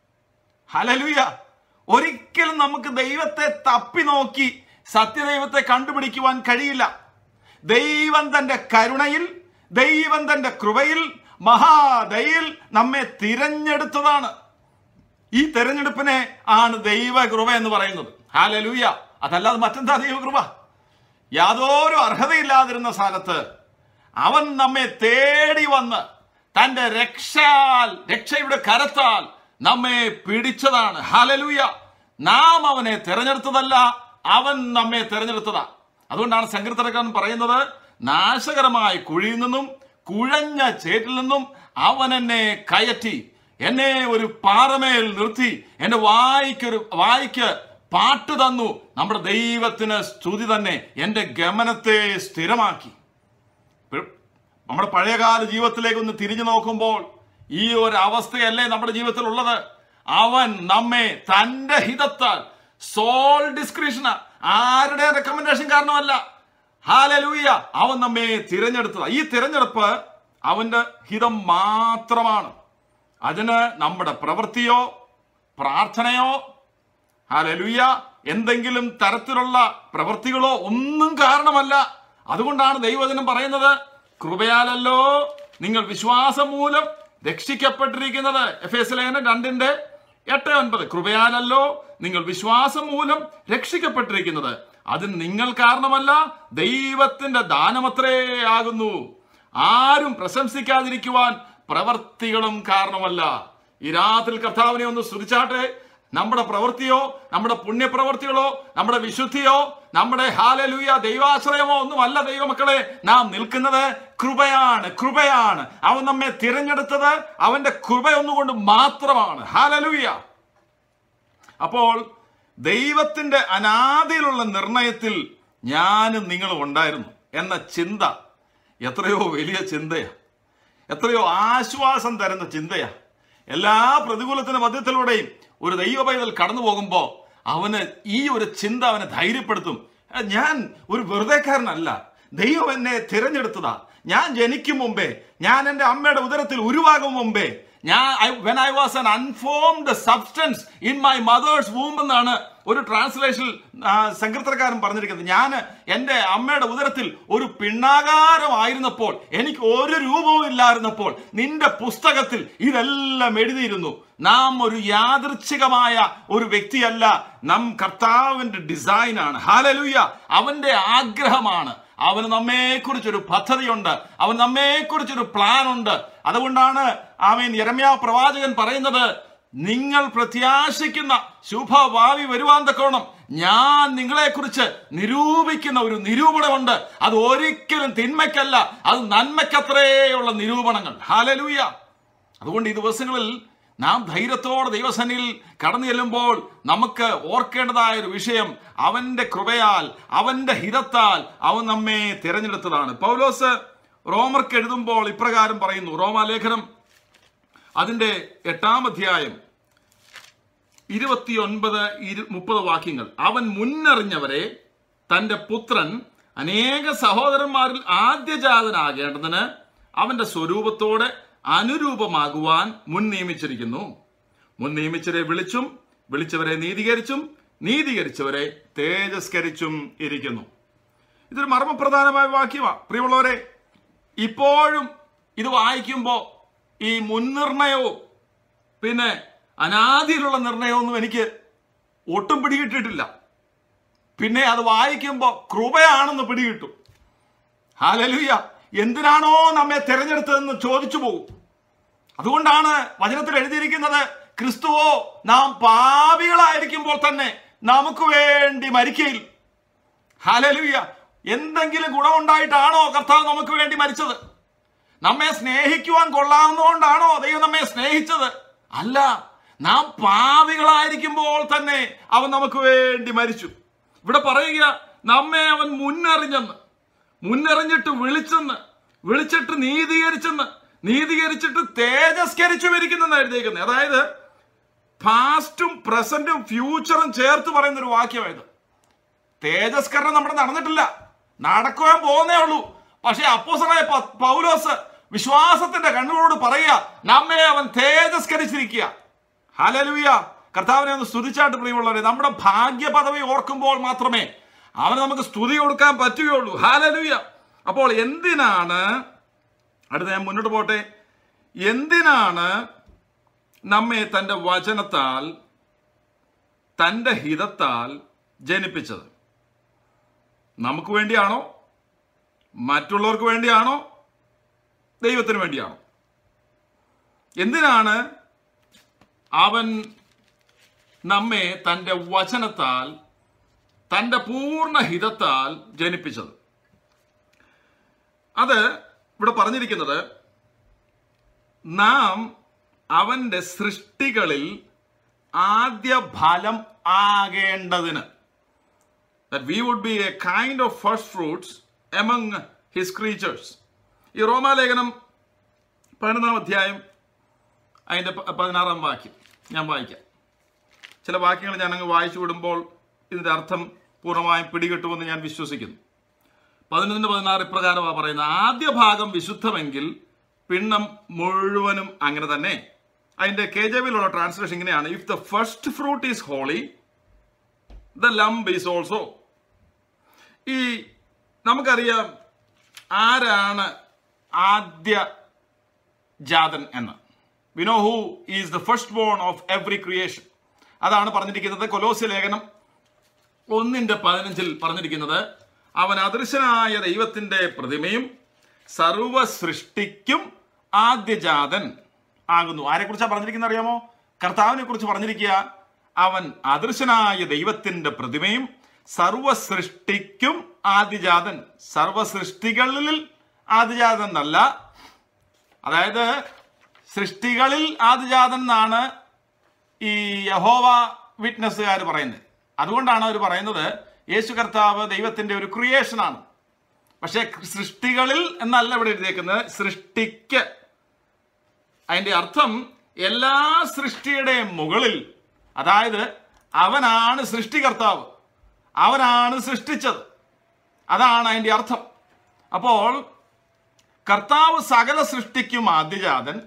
ഹലലുയ ഒരിക്കലും നമുക്ക് ദൈവത്തെ തപ്പി നോക്കി സത്യദൈവത്തെ കണ്ടുപിടിക്കുവാൻ കഴിയില്ല ദൈവം തന്റെ കരുണയിൽ ദൈവം തന്റെ കൃപയിൽ മഹാദയിൽ നമ്മെ തിരഞ്ഞെടുത്തതാണ് ഈ തെരഞ്ഞെടുപ്പിനെ ആണ് ദൈവകൃപ എന്ന് പറയുന്നത് ഹാലലൂയ അതല്ലാതെ മറ്റെന്താ ദൈവകൃപ യാതൊരു അർഹതയില്ലാതിരുന്ന സ്ഥലത്ത് അവൻ നമ്മെ തേടി വന്ന് തന്റെ രക്ഷാൽ രക്ഷയുടെ കരത്താൽ നമ്മെ പിടിച്ചതാണ് ഹാലലൂയ നാം അവനെ തെരഞ്ഞെടുത്തതല്ല അവൻ നമ്മെ തെരഞ്ഞെടുത്തതാ അതുകൊണ്ടാണ് സങ്കീർത്തനക്കാരൻ പറയുന്നത് നാശകരമായ കുഴിയിൽ നിന്നും കുഴഞ്ഞ ചേറ്റിൽ നിന്നും അവൻ എന്നെ കയറ്റി എന്നെ ഒരു പാറമേൽ നിർത്തി എന്റെ വായിക്കൊരു വായിക്ക് പാട്ട് തന്നു നമ്മുടെ ദൈവത്തിന് സ്തുതി തന്നെ എന്റെ ഗമനത്തെ സ്ഥിരമാക്കി ഇപ്പഴും നമ്മുടെ പഴയകാല ജീവിതത്തിലേക്ക് ഒന്ന് തിരിഞ്ഞു നോക്കുമ്പോൾ ഈ ഒരു അവസ്ഥയല്ലേ നമ്മുടെ ജീവിതത്തിൽ ഉള്ളത് അവൻ നമ്മെ തന്റെ ഹിതത്താൽ സോൾ ഡിസ്ക്രിപ്ഷന ആരുടെ റെക്കമെൻഡേഷൻ കാരണമല്ല ഹാലലൂയ അവൻ നമ്മെ തിരഞ്ഞെടുത്തത് ഈ തിരഞ്ഞെടുപ്പ് അവന്റെ ഹിതം മാത്രമാണ് അതിന് നമ്മുടെ പ്രവൃത്തിയോ പ്രാർത്ഥനയോ ഹാലലുയ എന്തെങ്കിലും തരത്തിലുള്ള പ്രവൃത്തികളോ ഒന്നും കാരണമല്ല അതുകൊണ്ടാണ് ദൈവജനം പറയുന്നത് കൃപയാലല്ലോ നിങ്ങൾ വിശ്വാസം മൂലം രക്ഷിക്കപ്പെട്ടിരിക്കുന്നത് എഫ് എസ് ലേഖനം രണ്ടിന്റെ എട്ട് ഒൻപത് കൃപയാലല്ലോ നിങ്ങൾ വിശ്വാസം മൂലം രക്ഷിക്കപ്പെട്ടിരിക്കുന്നത് അത് നിങ്ങൾ കാരണമല്ല ദൈവത്തിന്റെ ദാനമത്രേ ആകുന്നു ആരും പ്രശംസിക്കാതിരിക്കുവാൻ പ്രവർത്തികളും കാരണമല്ല ഈ രാത്രി കർത്താവിനെ ഒന്ന് സ്തുതിച്ചാട്ടെ നമ്മുടെ പ്രവൃത്തിയോ നമ്മുടെ പുണ്യപ്രവൃത്തികളോ നമ്മുടെ വിശുദ്ധിയോ നമ്മുടെ ഹാലലൂയ ദൈവാശ്രയമോ ഒന്നുമല്ല ദൈവമക്കളെ നാം നിൽക്കുന്നത് കൃപയാണ് കൃപയാണ് അവൻ നമ്മെ തിരഞ്ഞെടുത്തത് അവന്റെ കൃപ ഒന്നുകൊണ്ട് മാത്രമാണ് ഹാലലൂയ അപ്പോൾ ദൈവത്തിന്റെ അനാദിയിലുള്ള നിർണയത്തിൽ ഞാനും നിങ്ങളും ഉണ്ടായിരുന്നു എന്ന ചിന്ത എത്രയോ വലിയ ചിന്തയാ എത്രയോ ആശ്വാസം തരുന്ന ചിന്തയാ എല്ലാ പ്രതികൂലത്തിന്റെ മധ്യത്തിലൂടെയും ഒരു ദൈവ പൈതൽ കടന്നു പോകുമ്പോ അവന് ഈ ഒരു ചിന്ത അവനെ ധൈര്യപ്പെടുത്തും "എ, ഞാൻ ഒരു വെറുതെക്കാരനല്ല ദൈവം എന്നെ തിരഞ്ഞെടുത്തതാ ഞാൻ ജനിക്കും മുമ്പേ ഞാൻ എൻ്റെ അമ്മയുടെ ഉദരത്തിൽ ഉരുവാകും മുമ്പേ ഞാൻ when I was an unformed substance in my mother's womb എന്നാണ് ഒരു ട്രാൻസ്ലേഷൻ സങ്കീർത്തനക്കാരൻ പറഞ്ഞിരിക്കുന്നത് ഞാൻ എൻ്റെ അമ്മയുടെ ഉദരത്തിൽ ഒരു പിണ്ണാകാരമായിരുന്നപ്പോൾ എനിക്ക് ഒരു രൂപവും ഇല്ലായിരുന്നപ്പോൾ നിന്റെ പുസ്തകത്തിൽ ഇതെല്ലാം എഴുതിയിരുന്നു നാം ഒരു യാദൃച്ഛികമായ ഒരു വ്യക്തിയല്ല നാം കർത്താവിന്റെ ഡിസൈനാണ് ഹാലലുയ്യ അവന്റെ ആഗ്രഹമാണ് അവന് നമ്മെക്കുറിച്ചൊരു പദ്ധതിയുണ്ട് അവൻ നമ്മെക്കുറിച്ചൊരു പ്ലാൻ ഉണ്ട് അതുകൊണ്ടാണ് ആമീൻ യരമ്യ പ്രവാചകൻ പറയുന്നത് നിങ്ങൾ പ്രത്യാശിക്കുന്ന ശുഭഭാവി വരുവാൻ തക്കോണം ഞാൻ നിങ്ങളെക്കുറിച്ച് നിരൂപിക്കുന്ന ഒരു നിരൂപണമുണ്ട് അത് ഒരിക്കലും തിന്മയ്ക്കല്ല അത് നന്മയ്ക്കത്രേയുള്ള നിരൂപണങ്ങൾ ഹാലലൂയ അതുകൊണ്ട് ഈ ദിവസങ്ങളിൽ നാം ധൈര്യത്തോടെ ദൈവസന്നിയിൽ കടന്നു ചെല്ലുമ്പോൾ നമുക്ക് ഓർക്കേണ്ടതായ ഒരു വിഷയം അവന്റെ കൃപയാൽ അവന്റെ ഹിതത്താൽ അവൻ നമ്മെ തിരഞ്ഞെടുത്തതാണ് പൗലോസ് റോമർക്ക് എഴുതുമ്പോൾ ഇപ്രകാരം പറയുന്നു റോമാലേഖനം അതിന്റെ എട്ടാം അധ്യായം ഇരുപത്തിയൊൻപത് ഇരു മുപ്പത് വാക്യങ്ങൾ അവൻ മുന്നറിഞ്ഞവരെ തന്റെ പുത്രൻ അനേക സഹോദരന്മാരിൽ ആദ്യജാതനാകേണ്ടതിന് അവന്റെ സ്വരൂപത്തോടെ അനുരൂപമാകുവാൻ മുൻ നിയമിച്ചിരിക്കുന്നു മുൻ നിയമിച്ചവരെ വിളിച്ചും വിളിച്ചവരെ നീതീകരിച്ചും നീതീകരിച്ചവരെ തേജസ്കരിച്ചും ഇരിക്കുന്നു ഇതൊരു മർമ്മപ്രധാനമായ വാക്യമാണ് പ്രിയമുള്ളവരെ ഇപ്പോഴും ഇത് വായിക്കുമ്പോൾ ഈ മുൻനിർണയവും പിന്നെ അനാദിയിലുള്ള നിർണയമൊന്നും എനിക്ക് ഒട്ടും പിടികിട്ടിട്ടില്ല പിന്നെ അത് വായിക്കുമ്പോൾ കൃപയാണെന്ന് പിടികിട്ടും ഹാലലുയ്യ എന്തിനാണോ നമ്മെ തിരഞ്ഞെടുത്തതെന്ന് ചോദിച്ചു പോകും അതുകൊണ്ടാണ് വചനത്തിൽ എഴുതിയിരിക്കുന്നത് ക്രിസ്തുവോ നാം പാപികളായിരിക്കുമ്പോൾ തന്നെ നമുക്ക് വേണ്ടി മരിക്കയിൽ ഹാലലുയ്യ എന്തെങ്കിലും ഗുണമുണ്ടായിട്ടാണോ കർത്താവ് നമുക്ക് വേണ്ടി മരിച്ചത് നമ്മെ സ്നേഹിക്കുവാൻ കൊള്ളാവുന്നതുകൊണ്ടാണോ ദൈവം നമ്മെ സ്നേഹിച്ചത് അല്ല നാം പാവികളായിരിക്കുമ്പോൾ തന്നെ അവൻ നമുക്ക് വേണ്ടി മരിച്ചു ഇവിടെ പറയുക നമ്മെ അവൻ മുന്നറിഞ്ഞെന്ന് മുന്നറിഞ്ഞിട്ട് വിളിച്ചെന്ന് വിളിച്ചിട്ട് നീതീകരിച്ചെന്ന് നീതീകരിച്ചിട്ട് തേജസ്കരിച്ചു വരിക്കുന്നെന്ന് എഴുതിയിരിക്കുന്നത് അതായത് പാസ്റ്റും പ്രസന്റും ഫ്യൂച്ചറും ചേർത്ത് പറയുന്ന ഒരു വാക്യമായത് തേജസ്കരണം നമ്മുടെ നടന്നിട്ടില്ല നടക്കുവാൻ പോകുന്നേ ഉള്ളൂ പക്ഷെ അപ്പോസറായ പ- പൗലോസ് വിശ്വാസത്തിന്റെ കണ്ണുകളോട് പറയുക നമ്മെ അവൻ തേജസ്കരിച്ചിരിക്കുക ഹലലുയ കർത്താവിനെ ഒന്ന് സ്തുതിച്ചായിട്ട് പ്രിയമുള്ളവരെ നമ്മുടെ ഭാഗ്യ പദവി ഓർക്കുമ്പോൾ മാത്രമേ അവന് നമുക്ക് സ്തുതി കൊടുക്കാൻ പറ്റുകയുള്ളൂ ഹാലലുയ അപ്പോൾ എന്തിനാണ് അടുത്ത ഞാൻ മുന്നോട്ട് പോട്ടെ എന്തിനാണ് നമ്മെ തന്റെ വചനത്താൽ തന്റെ ഹിതത്താൽ ജനിപ്പിച്ചത് നമുക്ക് വേണ്ടിയാണോ മറ്റുള്ളവർക്ക് വേണ്ടിയാണോ ദൈവത്തിന് വേണ്ടിയാണോ എന്തിനാണ് അവൻ നമ്മെ തന്റെ വചനത്താൽ തന്റെ പൂർണ്ണ ഹിതത്താൽ ജനിപ്പിച്ചത് അത് ഇവിടെ പറഞ്ഞിരിക്കുന്നത് നാം അവന്റെ സൃഷ്ടികളിൽ ആദ്യ ഫലം ആകേണ്ടതിന് that we would be a kind of first fruits among his creatures. ഈ റോമാലേഖനം പതിനൊന്നാം അധ്യായം അതിൻ്റെ പ- പതിനാറാം വാക്യം ഞാൻ വായിക്കാം ചില വാക്യങ്ങൾ ഞാൻ അങ്ങ് വായിച്ചു വിടുമ്പോൾ ഇതിൻ്റെ അർത്ഥം പൂർണ്ണമായും പിടികിട്ടുമെന്ന് ഞാൻ വിശ്വസിക്കുന്നു പതിനൊന്നിന് പതിനാറ് ഇപ്രകാരമാണ് പറയുന്നത് ആദ്യ ഭാഗം വിശുദ്ധമെങ്കിൽ പിണ്ണം മുഴുവനും അങ്ങനെ തന്നെ അതിന്റെ കെ ജെ വിയിലുള്ള ട്രാൻസ്ലേഷൻ ഇങ്ങനെയാണ് if the first fruit is holy the lump is also ഈ നമുക്കറിയാം ആരാണ് ആദ്യ ജാതൻ എന്ന് we know who is the first born of every creation അതാണ് പറഞ്ഞിരിക്കുന്നത് കൊലോസ്യ ലേഖനം ഒന്നിന്റെ പതിനഞ്ചിൽ പറഞ്ഞിരിക്കുന്നത് അവൻ അദൃശ്യനായ ദൈവത്തിന്റെ പ്രതിമയും സർവ സൃഷ്ടിക്കും ആദ്യജാതൻ ആകുന്നു ആരെക്കുറിച്ചാണ് പറഞ്ഞിരിക്കുന്നത് അറിയാമോ കർത്താവിനെ കുറിച്ച് പറഞ്ഞിരിക്കുക അവൻ അദൃശ്യനായ ദൈവത്തിന്റെ പ്രതിമയും സർവ സൃഷ്ടിക്കും ആദ്യജാതൻ സർവ സൃഷ്ടികളിൽ ആദ്യജാതൻ എന്നല്ല അതായത് സൃഷ്ടികളിൽ ആദ്യജാതൻ എന്നാണ് ഈ യഹോവ വിറ്റ്നസ്സുകാർ പറയുന്നത് അതുകൊണ്ടാണ് അവർ പറയുന്നത് യേശു കർത്താവ് ദൈവത്തിന്റെ ഒരു ക്രിയേഷൻ ആണ് പക്ഷേ സൃഷ്ടികളിൽ എന്നല്ല ഇവിടെ എഴുതിയേക്കുന്നത് സൃഷ്ടിക്ക് അതിന്റെ അർത്ഥം എല്ലാ സൃഷ്ടിയുടെയും മുകളിൽ അതായത് അവനാണ് സൃഷ്ടികർത്താവ് അവനാണ് സൃഷ്ടിച്ചത് അതാണ് അതിന്റെ അർത്ഥം അപ്പോൾ കർത്താവ് സകല സൃഷ്ടിക്കും ആദ്യജാതൻ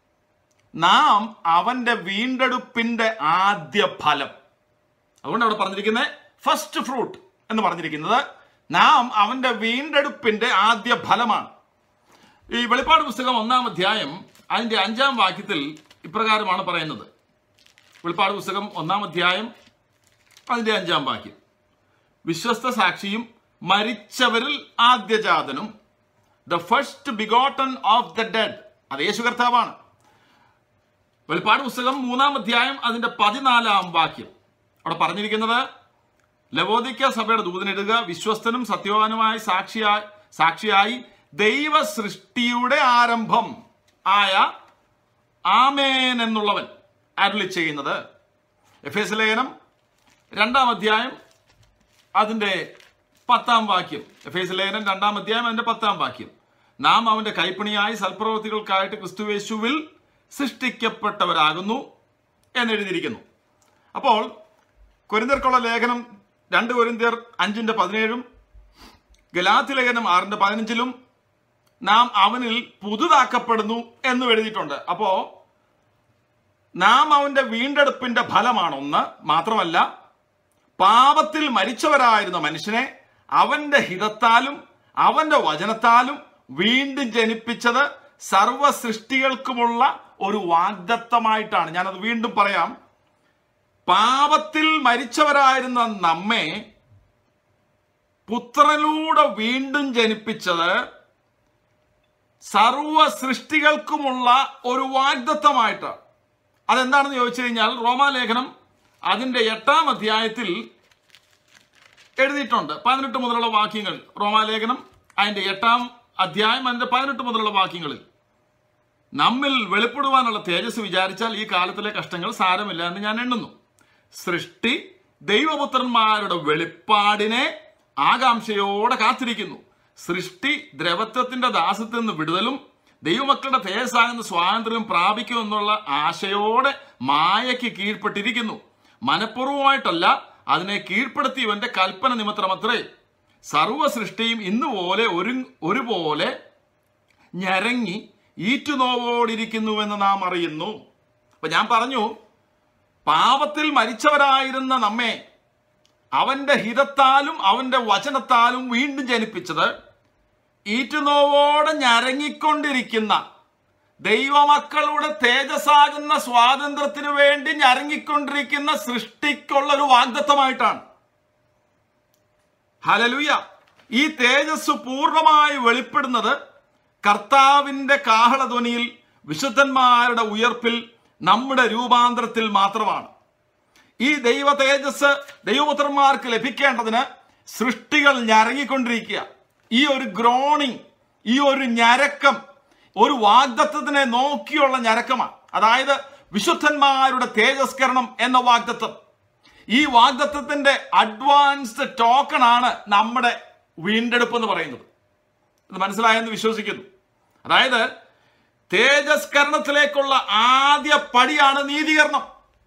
നാം അവന്റെ വീണ്ടെടുപ്പിന്റെ ആദ്യ ഫലം അതുകൊണ്ട് അവിടെ പറഞ്ഞിരിക്കുന്നത് ഫസ്റ്റ് ഫ്രൂട്ട് എന്ന് പറഞ്ഞിരിക്കുന്നത് നാം അവന്റെ വീണ്ടെടുപ്പിന്റെ ആദ്യ ഫലമാണ് ഈ വെളിപ്പാട് പുസ്തകം ഒന്നാം അധ്യായം അതിന്റെ അഞ്ചാം വാക്യത്തിൽ ഇപ്രകാരമാണ് പറയുന്നത് വെളിപ്പാട് പുസ്തകം ഒന്നാം അധ്യായം അതിന്റെ അഞ്ചാം വാക്യം വിശ്വസ്ത സാക്ഷിയും മരിച്ചവരിൽ ആദ്യജാതനും the first begotten of the dead അത് യേശു കർത്താവാണ് വെളിപ്പാട് പുസ്തകം മൂന്നാം അധ്യായം അതിന്റെ പതിനാലാം വാക്യം അവിടെ പറഞ്ഞിരിക്കുന്നത് ലവോദിക്ക സഭയുടെ ദൂതനിടുക വിശ്വസ്തനും സത്യവാനുമായി സാക്ഷിയായി സാക്ഷിയായി ദൈവ സൃഷ്ടിയുടെ ആരംഭം ആയ ആമേൻ എന്നുള്ളവൻ അരുളി ചെയ്യുന്നത് എഫ് എസ് ലേഖനം രണ്ടാം അധ്യായം അതിന്റെ പത്താം വാക്യം എഫ് എസ് ലേഖനം രണ്ടാം അധ്യായം അതിന്റെ പത്താം വാക്യം നാം അവന്റെ കൈപ്പണിയായി സൽപ്രവൃത്തികൾക്കായിട്ട് ക്രിസ്തുവേശുവിൽ സൃഷ്ടിക്കപ്പെട്ടവരാകുന്നു എന്നെഴുതിയിരിക്കുന്നു അപ്പോൾ കൊരിന്തിയർക്കുള്ള ലേഖനം രണ്ട് കൊരിന്തിയർ അഞ്ചിന്റെ പതിനേഴും ഗലാത്തി ലേഖനം ആറിന്റെ പതിനഞ്ചിലും നാം അവനിൽ പുതുതാക്കപ്പെടുന്നു എന്നും എഴുതിയിട്ടുണ്ട് അപ്പോ നാം അവന്റെ വീണ്ടെടുപ്പിന്റെ ഫലമാണൊന്ന് മാത്രമല്ല പാപത്തിൽ മരിച്ചവരായിരുന്ന മനുഷ്യനെ അവന്റെ ഹിതത്താലും അവന്റെ വചനത്താലും വീണ്ടും ജനിപ്പിച്ചത് സർവ സൃഷ്ടികൾക്കുമുള്ള ഒരു വാഗ്ദത്തമായിട്ടാണ് ഞാനത് വീണ്ടും പറയാം പാപത്തിൽ മരിച്ചവരായിരുന്ന നമ്മെ പുത്രനിലൂടെ വീണ്ടും ജനിപ്പിച്ചത് സർവ സൃഷ്ടികൾക്കുമുള്ള ഒരു വാഗ്ദത്തമായിട്ട് അതെന്താണെന്ന് ചോദിച്ചു കഴിഞ്ഞാൽ റോമാലേഖനം അതിന്റെ എട്ടാം അധ്യായത്തിൽ എഴുതിയിട്ടുണ്ട് പതിനെട്ട് മുതലുള്ള വാക്യങ്ങൾ റോമാലേഖനം അതിന്റെ എട്ടാം അധ്യായം അതിന്റെ പതിനെട്ട് മുതലുള്ള വാക്യങ്ങളിൽ നമ്മിൽ വെളിപ്പെടുവാനുള്ള തേജസ് വിചാരിച്ചാൽ ഈ കാലത്തിലെ കഷ്ടങ്ങൾ സാരമില്ല എന്ന് ഞാൻ എണ്ണുന്നു സൃഷ്ടി ദൈവപുത്രന്മാരുടെ വെളിപ്പാടിനെ ആകാംക്ഷയോടെ കാത്തിരിക്കുന്നു സൃഷ്ടി ദ്രവത്വത്തിന്റെ ദാസത്തിൽ നിന്ന് വിടുതലും ദൈവമക്കളുടെ തേജസ്സാകുന്ന സ്വാതന്ത്ര്യം പ്രാപിക്കും എന്നുള്ള ആശയോടെ മായയ്ക്ക് കീഴ്പ്പെട്ടിരിക്കുന്നു മനഃപൂർവ്വമായിട്ടല്ല അതിനെ കീഴ്പ്പെടുത്തിയവന്റെ കൽപ്പന നിമിത്തമത്രേ സർവ സൃഷ്ടിയും ഇന്നുപോലെ ഒരു ഒരുപോലെ ഞരങ്ങി ഈറ്റുനോവോടിരിക്കുന്നുവെന്ന് നാം അറിയുന്നു അപ്പൊ ഞാൻ പറഞ്ഞു പാപത്തിൽ മരിച്ചവരായിരുന്ന നമ്മെ അവന്റെ ഹിതത്താലും അവന്റെ വചനത്താലും വീണ്ടും ജനിപ്പിച്ചത് ഈറ്റുനോവോടെ ഞരങ്ങിക്കൊണ്ടിരിക്കുന്ന ദൈവമക്കളുടെ തേജസ്സാകുന്ന സ്വാതന്ത്ര്യത്തിനു വേണ്ടി ഞരങ്ങിക്കൊണ്ടിരിക്കുന്ന സൃഷ്ടിക്കുള്ള ഒരു വാഗ്ദത്തമായിട്ടാണ് ഹലലുയ ഈ തേജസ് പൂർണ്ണമായി വെളിപ്പെടുന്നത് കർത്താവിന്റെ കാഹളധ്വനിയിൽ വിശുദ്ധന്മാരുടെ ഉയർപ്പിൽ നമ്മുടെ രൂപാന്തരത്തിൽ മാത്രമാണ് ഈ ദൈവ തേജസ് ദൈവപുത്രന്മാർക്ക് ലഭിക്കേണ്ടതിന് സൃഷ്ടികൾ ഞരങ്ങിക്കൊണ്ടിരിക്കുക ഈ ഒരു ഗ്രോണിങ് ഈ ഒരു ഞരക്കം ഒരു വാഗ്ദത്വത്തിനെ നോക്കിയുള്ള ഞരക്കമാണ് അതായത് വിശുദ്ധന്മാരുടെ തേജസ്കരണം എന്ന വാഗ്ദത്വം ഈ വാഗ്ദത്വത്തിന്റെ അഡ്വാൻസ്ഡ് ടോക്കൺ ആണ് നമ്മുടെ വീണ്ടെടുപ്പ് എന്ന് പറയുന്നത് ഇത് മനസ്സിലായെന്ന് വിശ്വസിക്കുന്നു അതായത് തേജസ്കരണത്തിലേക്കുള്ള ആദ്യ പടിയാണ് നീതീകരണം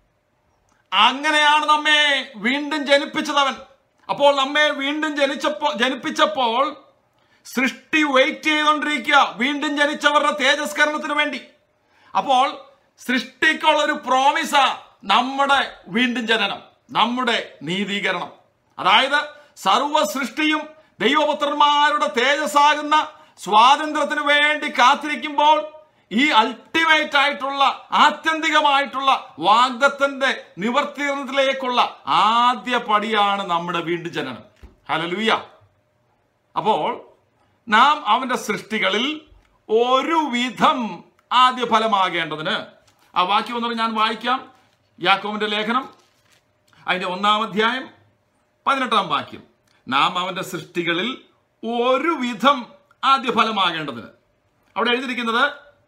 അങ്ങനെയാണ് നമ്മെ വീണ്ടും ജനിപ്പിച്ചതവൻ അപ്പോൾ നമ്മെ വീണ്ടും ജനിച്ചപ്പോ ജനിപ്പിച്ചപ്പോൾ സൃഷ്ടി വെയിറ്റ് ചെയ്തുകൊണ്ടിരിക്കുക വീണ്ടും ജനിച്ചവരുടെ തേജസ്കരണത്തിന് വേണ്ടി അപ്പോൾ സൃഷ്ടിക്കുള്ള ഒരു പ്രോമിസാ നമ്മുടെ വീണ്ടും ജനനം നമ്മുടെ നീതീകരണം അതായത് സർവ സൃഷ്ടിയും ദൈവപുത്രന്മാരുടെ തേജസ്സാകുന്ന സ്വാതന്ത്ര്യത്തിന് വേണ്ടി കാത്തിരിക്കുമ്പോൾ ഈ അൾട്ടിമേറ്റ് ആയിട്ടുള്ള ആത്യന്തികമായിട്ടുള്ള വാഗ്ദത്തന്റെ നിവർത്തീകരണത്തിലേക്കുള്ള ആദ്യ പടിയാണ് നമ്മുടെ വീണ്ടും ജനനം ഹലലുയ അപ്പോൾ നാം അവന്റെ സൃഷ്ടികളിൽ ഒരു വിധം ആദ്യ ഫലമാകേണ്ടതിന് ആ വാക്യം ഒന്നുകൂടെ ഞാൻ വായിക്കാം യാക്കോവിന്റെ ലേഖനം അതിന്റെ ഒന്നാം അധ്യായം പതിനെട്ടാം വാക്യം നാം അവന്റെ സൃഷ്ടികളിൽ ഒരു വിധം ആദ്യ ഫലമാകേണ്ടതിന് അവിടെ എഴുതിയിരിക്കുന്നത്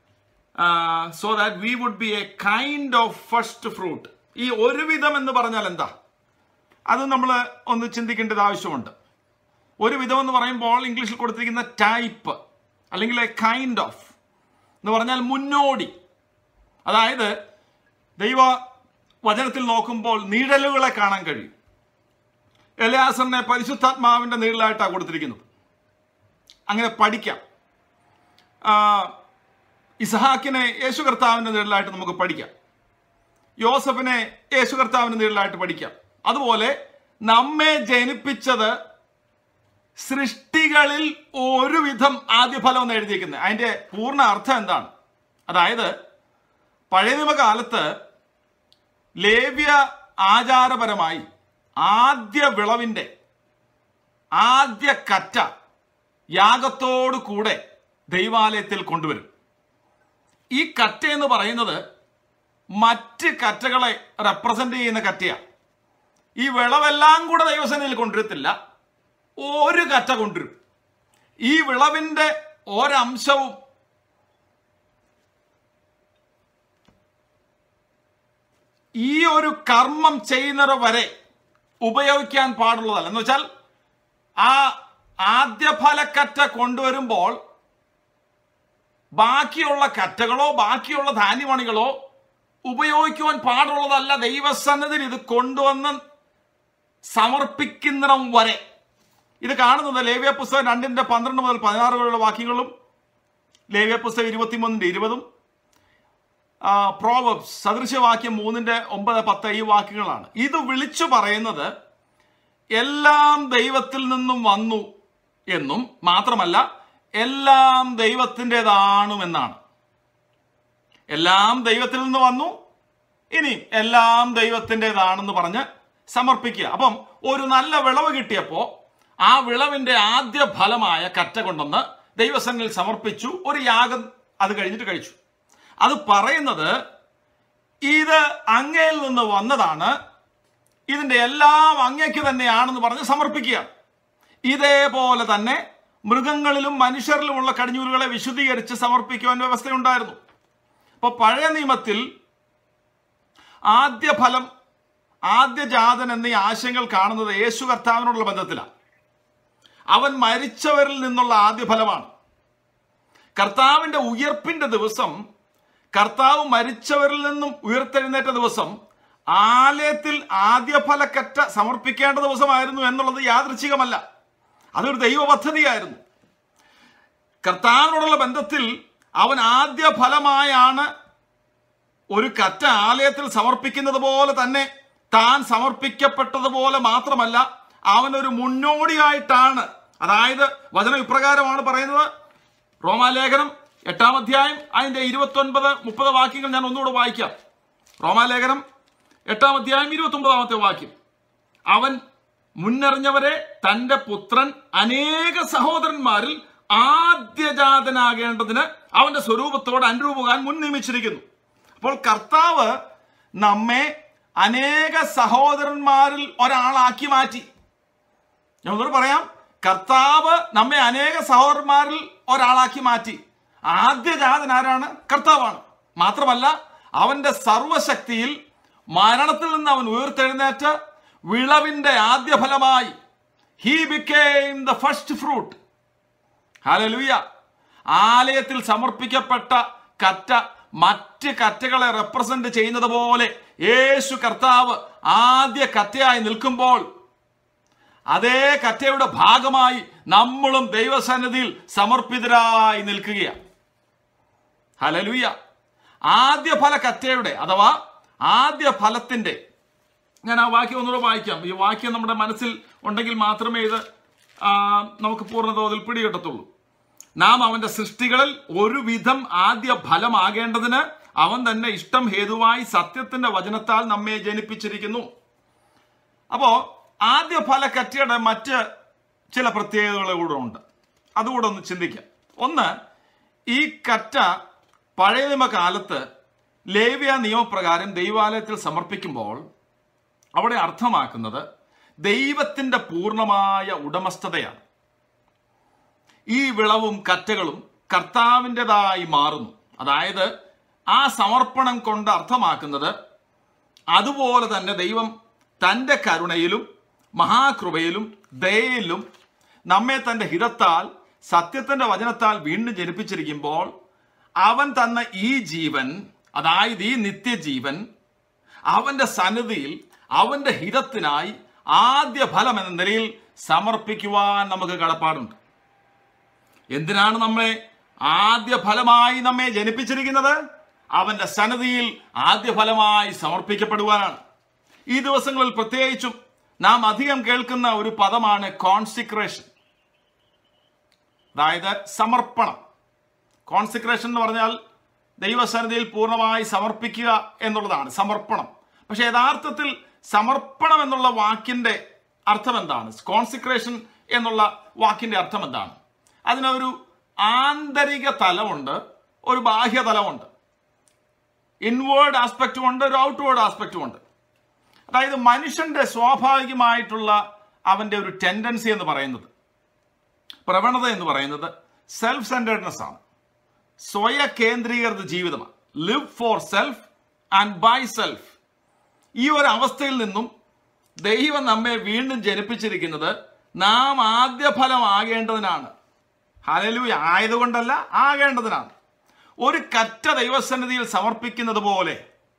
so that we would be a kind of first fruit ഈ ഒരു വിധം എന്ന് പറഞ്ഞാൽ എന്താ അത് നമ്മൾ ഒന്ന് ചിന്തിക്കേണ്ടത് ആവശ്യമുണ്ട് ഒരു വിധം എന്ന് പറയുമ്പോൾ ഇംഗ്ലീഷിൽ കൊടുത്തിരിക്കുന്ന ടൈപ്പ് അല്ലെങ്കിൽ എ കൈൻഡ് ഓഫ് എന്ന് പറഞ്ഞാൽ മുന്നോടി അതായത് ദൈവ വചനത്തിൽ നോക്കുമ്പോൾ നിഴലുകളെ കാണാൻ കഴിയും എലയാസറിനെ പരിശുദ്ധാത്മാവിന്റെ നിഴലായിട്ടാണ് കൊടുത്തിരിക്കുന്നത് അങ്ങനെ പഠിക്കാം ആ, ഇസഹാക്കിനെ യേശു കർത്താവിന്റെ നിഴലായിട്ട് നമുക്ക് പഠിക്കാം യോസഫിനെ യേശു കർത്താവിന്റെ നിഴലായിട്ട് പഠിക്കാം അതുപോലെ നമ്മെ ജനിപ്പിച്ചത് സൃഷ്ടികളിൽ ഒരുവിധം ആദ്യഫലം എന്ന് എഴുതിയിരിക്കുന്നത് അതിന്റെ പൂർണ്ണ അർത്ഥം എന്താണ് അതായത് പഴയ നിയമകാലത്ത് ലേവ്യ ആചാരപരമായി ആദ്യ വിളവിന്റെ ആദ്യ കറ്റ യാഗത്തോടു കൂടെ ദൈവാലയത്തിൽ കൊണ്ടുവരും ഈ കറ്റ എന്ന് പറയുന്നത് മറ്റ് കറ്റകളെ റെപ്രസെന്റ് ചെയ്യുന്ന കറ്റയാണ് ഈ വിളവെല്ലാം കൂടെ ദൈവസേനയിൽ കൊണ്ടുവരത്തില്ല ഒരു കറ്റ കൊണ്ടുവരും ഈ വിളവിന്റെ ഒരംശവും ഈ ഒരു കർമ്മം ചെയ്യുന്നത് വരെ ഉപയോഗിക്കാൻ പാടുള്ളതല്ല എന്ന് വെച്ചാൽ ആ ആദ്യ ഫലക്കറ്റ കൊണ്ടുവരുമ്പോൾ ബാക്കിയുള്ള കറ്റകളോ ബാക്കിയുള്ള ധാന്യമണികളോ ഉപയോഗിക്കുവാൻ പാടുള്ളതല്ല ദൈവസന്നതിൽ ഇത് കൊണ്ടുവന്ന് സമർപ്പിക്കുന്നിടം വരെ ഇത് കാണുന്നത് ലേവ്യ പുസ്തകം രണ്ടിന്റെ പന്ത്രണ്ട് മുതൽ പതിനാറ് വരെയുള്ള വാക്യങ്ങളും ലേവ്യ പുസ്തകം ഇരുപത്തിമൂന്നിന്റെ ഇരുപതും പ്രോവബ്സ് സദൃശവാക്യം മൂന്നിന്റെ ഒമ്പത് പത്ത് ഈ വാക്യങ്ങളാണ് ഇത് വിളിച്ചു പറയുന്നത് എല്ലാം ദൈവത്തിൽ നിന്നും വന്നു എന്നും മാത്രമല്ല എല്ലാം ദൈവത്തിൻ്റെതാണുമെന്നാണ് എല്ലാം ദൈവത്തിൽ നിന്ന് വന്നു ഇനി എല്ലാം ദൈവത്തിൻ്റെതാണെന്ന് പറഞ്ഞ് സമർപ്പിക്കുക അപ്പം ഒരു നല്ല വിളവ് കിട്ടിയപ്പോൾ ആ വിളവിന്റെ ആദ്യ ഫലമായ കറ്റ കൊണ്ടുവന്ന് ദൈവസംഘത്തിൽ സമർപ്പിച്ചു ഒരു യാഗം അത് കഴിഞ്ഞിട്ട് കഴിച്ചു അത് പറയുന്നത് ഇത് അങ്ങയിൽ നിന്ന് വന്നതാണ് ഇതിന്റെ എല്ലാം അങ്ങയ്ക്ക് തന്നെയാണെന്ന് പറഞ്ഞ് സമർപ്പിക്കുക ഇതേപോലെ തന്നെ മൃഗങ്ങളിലും മനുഷ്യരിലുമുള്ള കടിഞ്ഞൂലുകളെ വിശുദ്ധീകരിച്ച് സമർപ്പിക്കുവാൻ വ്യവസ്ഥയുണ്ടായിരുന്നു അപ്പൊ പഴയ നിയമത്തിൽ ആദ്യ ഫലം ആദ്യജാതൻ എന്നീ ആശയങ്ങൾ കാണുന്നത് യേശു കർത്താവിനോടുള്ള ബന്ധത്തിലാണ് അവൻ മരിച്ചവരിൽ നിന്നുള്ള ആദ്യ ഫലമാണ് കർത്താവിന്റെ ഉയർപ്പിന്റെ ദിവസം കർത്താവ് മരിച്ചവരിൽ നിന്നും ഉയർത്തെഴുന്നേറ്റ ദിവസം ആലയത്തിൽ ആദ്യ ഫലക്കറ്റ സമർപ്പിക്കേണ്ട ദിവസമായിരുന്നു എന്നുള്ളത് യാദൃച്ഛികമല്ല അതൊരു ദൈവ പദ്ധതിയായിരുന്നു കർത്താവിനോടുള്ള ബന്ധത്തിൽ അവൻ ആദ്യ ഫലമായാണ് ഒരു കറ്റ ആലയത്തിൽ സമർപ്പിക്കുന്നത് പോലെ തന്നെ താൻ സമർപ്പിക്കപ്പെട്ടതുപോലെ മാത്രമല്ല അവനൊരു മുന്നോടിയായിട്ടാണ് അതായത് വചനം ഇപ്രകാരമാണ് പറയുന്നത് റോമാലേഖനം എട്ടാം അധ്യായം അതിന്റെ ഇരുപത്തി ഒൻപത് മുപ്പത് വാക്യങ്ങൾ ഞാൻ ഒന്നുകൂടെ വായിക്കാം റോമാലേഖനം എട്ടാം അധ്യായം ഇരുപത്തി ഒമ്പതാമത്തെ വാക്യം അവൻ മുന്നറിഞ്ഞവരെ തന്റെ പുത്രൻ അനേക സഹോദരന്മാരിൽ ആദ്യജാതനാകേണ്ടതിന് അവന്റെ സ്വരൂപത്തോട് അനുരൂപകാൻ മുൻ നിയമിച്ചിരിക്കുന്നു അപ്പോൾ കർത്താവ് നമ്മെ അനേക സഹോദരന്മാരിൽ ഒരാളാക്കി മാറ്റി ഞാൻ ഒന്നുകൂടെ പറയാം കർത്താവ് നമ്മെ അനേക സഹോദരന്മാരിൽ ഒരാളാക്കി മാറ്റി ആദ്യജാതൻ ആരാണ് കർത്താവാണ് മാത്രമല്ല അവന്റെ സർവശക്തിയിൽ മരണത്തിൽ നിന്ന് അവൻ ഉയർത്തെഴുന്നേറ്റ് വിളവിന്റെ ആദ്യ ഫലമായി he became the first fruit hallelujah ആലയത്തിൽ സമർപ്പിക്കപ്പെട്ട കറ്റ മറ്റ് കറ്റകളെ റെപ്രസെന്റ് ചെയ്യുന്നത് പോലെ യേശു കർത്താവ് ആദ്യ കറ്റയായി നിൽക്കുമ്പോൾ അതേ കറ്റയുടെ ഭാഗമായി നമ്മളും ദൈവസന്നിധിയിൽ സമർപ്പിതരായി നിൽക്കുകയാണ് ഹലലുയ ആദ്യ ഫല കറ്റയുടെ അഥവാ ആദ്യ ഫലത്തിന്റെ ഞാൻ ആ വാക്യം ഒന്നുകൂടെ വായിക്കാം ഈ വാക്യം നമ്മുടെ മനസ്സിൽ ഉണ്ടെങ്കിൽ മാത്രമേ ഇത് ആ, നമുക്ക് പൂർണ്ണതോതിൽ പിടികിട്ടത്തുള്ളൂ നാം അവന്റെ സൃഷ്ടികളിൽ ഒരുവിധം ആദ്യ ഫലമാകേണ്ടതിന് അവൻ തന്നെ ഇഷ്ടം ഹേതുവായി സത്യത്തിന്റെ വചനത്താൽ നമ്മെ ജനിപ്പിച്ചിരിക്കുന്നു അപ്പോ ആദ്യ ഫലക്കറ്റയുടെ മറ്റ് ചില പ്രത്യേകതകൾ കൂടെ ഉണ്ട് അതുകൂടെ ഒന്ന് ചിന്തിക്കാം ഒന്ന് ഈ കറ്റ പഴയ നിയമ കാലത്ത് ലേവ്യ നിയമപ്രകാരം ദൈവാലയത്തിൽ സമർപ്പിക്കുമ്പോൾ അവിടെ അർത്ഥമാക്കുന്നത് ദൈവത്തിന്റെ പൂർണ്ണമായ ഉടമസ്ഥതയാണ് ഈ വിളവും കറ്റകളും കർത്താവിൻ്റെതായി മാറുന്നു അതായത് ആ സമർപ്പണം കൊണ്ട് അർത്ഥമാക്കുന്നത് അതുപോലെ തന്നെ ദൈവം തൻ്റെ കരുണയിലും മഹാകൃപയിലും ദയയിലും നമ്മെ തൻ്റെ ഹിതത്താൽ സത്യത്തിന്റെ വചനത്താൽ വീണ്ടും ജനിപ്പിച്ചിരിക്കുമ്പോൾ അവൻ തന്ന ഈ ജീവൻ അതായത് ഈ നിത്യജീവൻ അവന്റെ സന്നിധിയിൽ അവന്റെ ഹിതത്തിനായി ആദ്യ ഫലം എന്ന നിലയിൽ സമർപ്പിക്കുവാൻ നമുക്ക് കടപ്പാടുണ്ട് എന്തിനാണ് നമ്മെ ആദ്യ ഫലമായി നമ്മെ ജനിപ്പിച്ചിരിക്കുന്നത് അവന്റെ സന്നദ്ധിയിൽ ആദ്യ ഫലമായി സമർപ്പിക്കപ്പെടുവാനാണ് ഈ ദിവസങ്ങളിൽ പ്രത്യേകിച്ചും നാം അധികം കേൾക്കുന്ന ഒരു പദമാണ് കോൺസിക്രേഷൻ അതായത് സമർപ്പണം കോൺസിക്രേഷൻ എന്ന് പറഞ്ഞാൽ ദൈവസന്നിധിയിൽ പൂർണ്ണമായി സമർപ്പിക്കുക എന്നുള്ളതാണ് സമർപ്പണം പക്ഷെ യഥാർത്ഥത്തിൽ സമർപ്പണം എന്നുള്ള വാക്കിന്റെ അർത്ഥം എന്താണ് കോൺസിക്രേഷൻ എന്നുള്ള വാക്കിന്റെ അർത്ഥം എന്താണ് അതിനൊരു ആന്തരിക തലമുണ്ട് ഒരു ബാഹ്യ തലമുണ്ട് ഇൻവേർഡ് ആസ്പെക്റ്റും ഉണ്ട് ഒരു ഔട്ട്വേർഡ് ആസ്പെക്റ്റും ഉണ്ട് അതായത് മനുഷ്യന്റെ സ്വാഭാവികമായിട്ടുള്ള അവന്റെ ഒരു ടെൻഡൻസി എന്ന് പറയുന്നത് പ്രവണത എന്ന് പറയുന്നത് സെൽഫ് സെന്റേഡ്നെസ് ആണ് സ്വയ കേന്ദ്രീകൃത ജീവിതമാണ് live for self and by self ഈ ഒരു അവസ്ഥയിൽ നിന്നും ദൈവം നമ്മെ വീണ്ടും ജനിപ്പിച്ചിരിക്കുന്നത് നാം ആദ്യ ഫലമാകേണ്ടതിനാണ് ഹലലൂയ ആയതുകൊണ്ടല്ല ആകേണ്ടതിനാണ് ഒരു കറ്റ ദൈവസന്നിധിയിൽ സമർപ്പിക്കുന്നത് പോലെ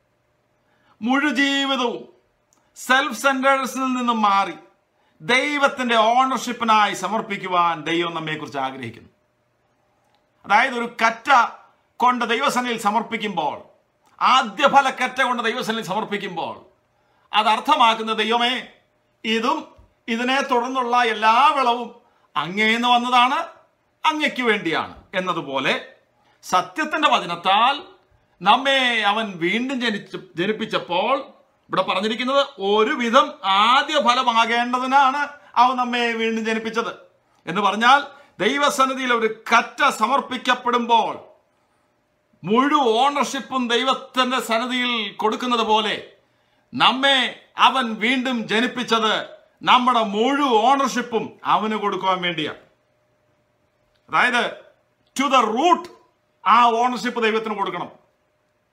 മുഴുജീവിതവും സെൽഫ് സെന്റേഴ്സിൽ നിന്നും മാറി ദൈവത്തിന്റെ ഓണർഷിപ്പിനായി സമർപ്പിക്കുവാൻ ദൈവം നമ്മെക്കുറിച്ച് ആഗ്രഹിക്കുന്നു അതായത് ഒരു കറ്റ കൊണ്ട് ദൈവസന്നിധിയിൽ സമർപ്പിക്കുമ്പോൾ ആദ്യ ഫല കറ്റ കൊണ്ട് ദൈവസന്നിധിയിൽ സമർപ്പിക്കുമ്പോൾ അത് അർത്ഥമാക്കുന്ന ദൈവമേ ഇതും ഇതിനെ തുടർന്നുള്ള എല്ലാ വിളവും അങ്ങേന്ന് വന്നതാണ് അങ്ങയ്ക്ക് വേണ്ടിയാണ് എന്നതുപോലെ സത്യത്തിന്റെ വചനത്താൽ നമ്മെ അവൻ വീണ്ടും ജനിച്ച് ജനിപ്പിച്ചപ്പോൾ ഇവിടെ പറഞ്ഞിരിക്കുന്നത് ഒരുവിധം ആദ്യ ഫലമാകേണ്ടതിനാണ് അവൻ നമ്മെ വീണ്ടും ജനിപ്പിച്ചത് എന്ന് പറഞ്ഞാൽ ദൈവസന്നിധിയിൽ ഒരു കറ്റ സമർപ്പിക്കപ്പെടുമ്പോൾ മുഴു ഓണർഷിപ്പും ദൈവത്തിന്റെ സന്നിധിയിൽ കൊടുക്കുന്നത് പോലെ നമ്മെ അവൻ വീണ്ടും ജനിപ്പിച്ചത് നമ്മുടെ മുഴു ഓണർഷിപ്പും അവന് കൊടുക്കുവാൻ വേണ്ടിയാണ് അതായത് ടു ദ റൂട്ട് ആ ഓണർഷിപ്പ് ദൈവത്തിന് കൊടുക്കണം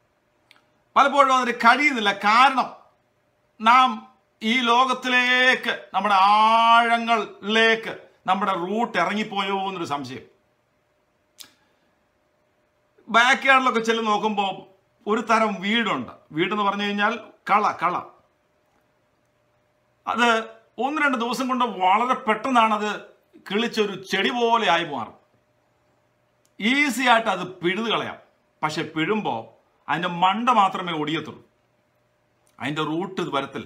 പലപ്പോഴും അതിന് കഴിയുന്നില്ല കാരണം നാം ഈ ലോകത്തിലേക്ക് നമ്മുടെ ആഴങ്ങളിലേക്ക് നമ്മുടെ റൂട്ട് ഇറങ്ങിപ്പോയോ എന്നൊരു സംശയം ബാക്ക് യാർഡിലൊക്കെ ചെല്ല് നോക്കുമ്പോൾ ഒരു തരം വീടുണ്ട് വീടെന്ന് പറഞ്ഞു കഴിഞ്ഞാൽ കള കള അത് ഒന്ന് രണ്ട് ദിവസം കൊണ്ട് വളരെ പെട്ടെന്നാണ് അത് കിളിച്ചൊരു ചെടി പോലെ ആയി മാറും ഈസി ആയിട്ട് അത് പിഴുത് കളയാം പക്ഷെ പിഴുമ്പോൾ അതിൻ്റെ മണ്ട മാത്രമേ ഒടിയത്തുള്ളൂ അതിൻ്റെ റൂട്ട് ഇത് വരത്തില്ല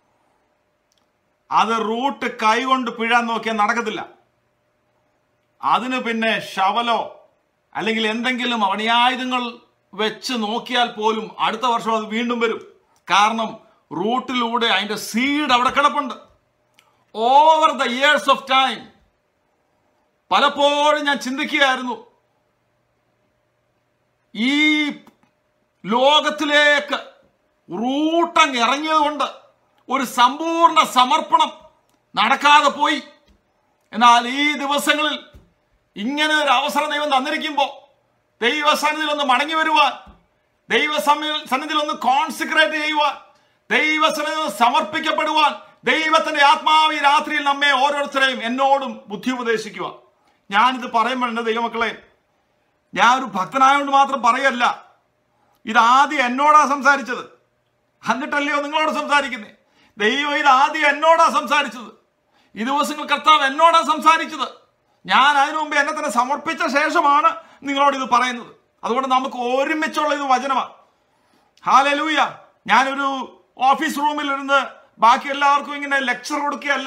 അത് റൂട്ട് കൈകൊണ്ട് പിഴാൻ നോക്കിയാൽ നടക്കത്തില്ല അതിന് പിന്നെ ശവലോ അല്ലെങ്കിൽ എന്തെങ്കിലും അണിയായുധങ്ങൾ വെച്ച് നോക്കിയാൽ പോലും അടുത്ത വർഷം അത് വീണ്ടും വരും കാരണം റൂട്ടിലൂടെ അതിന്റെ സീഡ് അവിടെ കിടപ്പുണ്ട് over the years of time പലപ്പോഴും ഞാൻ ചിന്തിക്കുകയായിരുന്നു ഈ ലോകത്തിലേക്ക് റൂട്ടങ്ങ് ഇറങ്ങിയതുകൊണ്ട് ഒരു സമ്പൂർണ്ണ സമർപ്പണം നടക്കാതെ പോയി എന്നാൽ ഈ ദിവസങ്ങളിൽ ഇങ്ങനെ ഒരു അവസരം ദൈവം തന്നിരിക്കുമ്പോൾ ദൈവസന്നിധിയിൽ ഒന്ന് മടങ്ങി വരുവാൻ ദൈവസന്നിധിയിൽ സന്നിധിയിൽ ഒന്ന് കോൺസിക്രേറ്റ് ചെയ്യുവാൻ ദൈവസന്നിധിയിൽ ഒന്ന് സമർപ്പിക്കപ്പെടുവാൻ ദൈവത്തിന്റെ ആത്മാവ് ഈ രാത്രിയിൽ നമ്മെ ഓരോരുത്തരെയും എന്നോടും ബുദ്ധി ഉപദേശിക്കുക ഞാനിത് പറയുമ്പോൾ എൻ്റെ ദൈവമക്കളെ ഞാൻ ഒരു ഭക്തനായോണ്ട് മാത്രം പറയല്ല ഇത് ആദ്യം എന്നോടാ സംസാരിച്ചത് എന്നിട്ടല്ലയോ നിങ്ങളോട് സംസാരിക്കുന്നേ ദൈവം ഇത് ആദ്യം എന്നോടാ സംസാരിച്ചത് ഈ ദിവസങ്ങൾ കർത്താവ് എന്നോടാ സംസാരിച്ചത് ഞാൻ അതിനു മുമ്പ് എന്നെ തന്നെ സമർപ്പിച്ച ശേഷമാണ് നിങ്ങളോട് ഇത് പറയുന്നത് അതുകൊണ്ട് നമുക്ക് ഒരുമിച്ചുള്ള ഇത് വചനമാണ് ഹാലലൂയ ഞാനൊരു ഓഫീസ് റൂമിൽ ഇരുന്ന് ബാക്കി എല്ലാവർക്കും ഇങ്ങനെ ലെക്ചർ കൊടുക്കുകയല്ല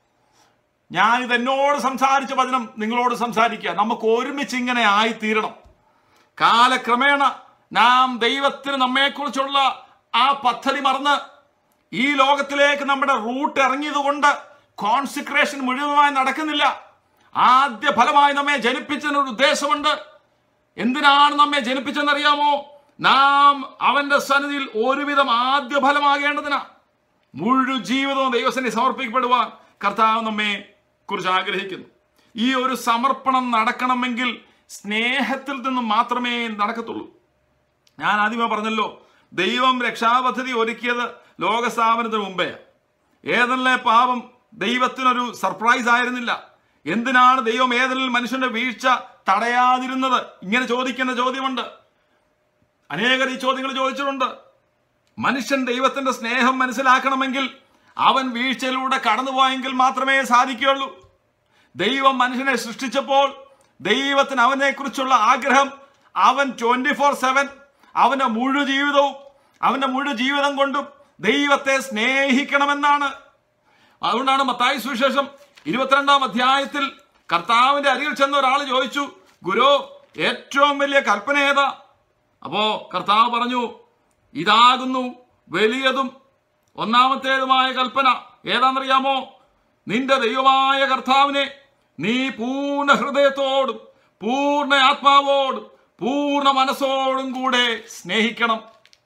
ഞാൻ ഇത് എന്നോട് സംസാരിച്ച വചനം നിങ്ങളോട് സംസാരിക്കുക നമുക്ക് ഒരുമിച്ച് ഇങ്ങനെ ആയിത്തീരണം കാലക്രമേണ നാം ദൈവത്തിന് നമ്മെക്കുറിച്ചുള്ള ആ പദ്ധതി മറന്ന് ഈ ലോകത്തിലേക്ക് നമ്മുടെ റൂട്ട് ഇറങ്ങിയത് കൊണ്ട് കോൺസിക്രേഷൻ മുഴുവനായി നടക്കുന്നില്ല ആദ്യ ഫലമായി നമ്മെ ജനിപ്പിച്ചതിനൊരു ഉദ്ദേശമുണ്ട് എന്തിനാണ് നമ്മെ ജനിപ്പിച്ചെന്നറിയാമോ നാം അവന്റെ സന്നിധിയിൽ ഒരുവിധം ആദ്യ ഫലമാകേണ്ടതിനാ മുഴു ജീവിതവും ദൈവസനെ സമർപ്പിക്കപ്പെടുവാൻ കർത്താവ് നമ്മെ കുറിച്ച് ആഗ്രഹിക്കുന്നു ഈ ഒരു സമർപ്പണം നടക്കണമെങ്കിൽ സ്നേഹത്തിൽ നിന്നും മാത്രമേ നടക്കത്തുള്ളൂ ഞാൻ ആദ്യമേ പറഞ്ഞല്ലോ ദൈവം രക്ഷാപദ്ധതി ഒരുക്കിയത് ലോകസ്ഥാപനത്തിന് മുമ്പേ ഏതല്ലേ പാപം ദൈവത്തിനൊരു സർപ്രൈസ് ആയിരുന്നില്ല എന്തിനാണ് ദൈവം ഏതെങ്കിലും മനുഷ്യന്റെ വീഴ്ച തടയാതിരുന്നത് ഇങ്ങനെ ചോദിക്കുന്ന ചോദ്യമുണ്ട് അനേകർ ഈ ചോദ്യങ്ങൾ ചോദിച്ചിട്ടുണ്ട് മനുഷ്യൻ ദൈവത്തിന്റെ സ്നേഹം മനസ്സിലാക്കണമെങ്കിൽ അവൻ വീഴ്ചയിലൂടെ കടന്നുപോയെങ്കിൽ മാത്രമേ സാധിക്കുകയുള്ളൂ ദൈവം മനുഷ്യനെ സൃഷ്ടിച്ചപ്പോൾ ദൈവത്തിന് അവനെ കുറിച്ചുള്ള ആഗ്രഹം അവൻ ട്വന്റി ഫോർ സെവൻ അവന്റെ മുഴു ജീവിതവും അവന്റെ മുഴു ജീവിതം കൊണ്ടും ദൈവത്തെ സ്നേഹിക്കണമെന്നാണ് അതുകൊണ്ടാണ് മത്തായി സുവിശേഷം ഇരുപത്തിരണ്ടാം അധ്യായത്തിൽ കർത്താവിന്റെ അരികിൽ ചെന്ന ഒരാൾ ചോദിച്ചു ഗുരു ഏറ്റവും വലിയ കൽപ്പന ഏതാ അപ്പോ കർത്താവ് പറഞ്ഞു ഇതാകുന്നു വലിയതും ഒന്നാമത്തേതുമായ കൽപ്പന ഏതാണെന്നറിയാമോ നിന്റെ ദൈവമായ കർത്താവിനെ നീ പൂർണ്ണ ഹൃദയത്തോടും പൂർണ്ണ ആത്മാവോടും പൂർണ്ണ മനസ്സോടും കൂടെ സ്നേഹിക്കണം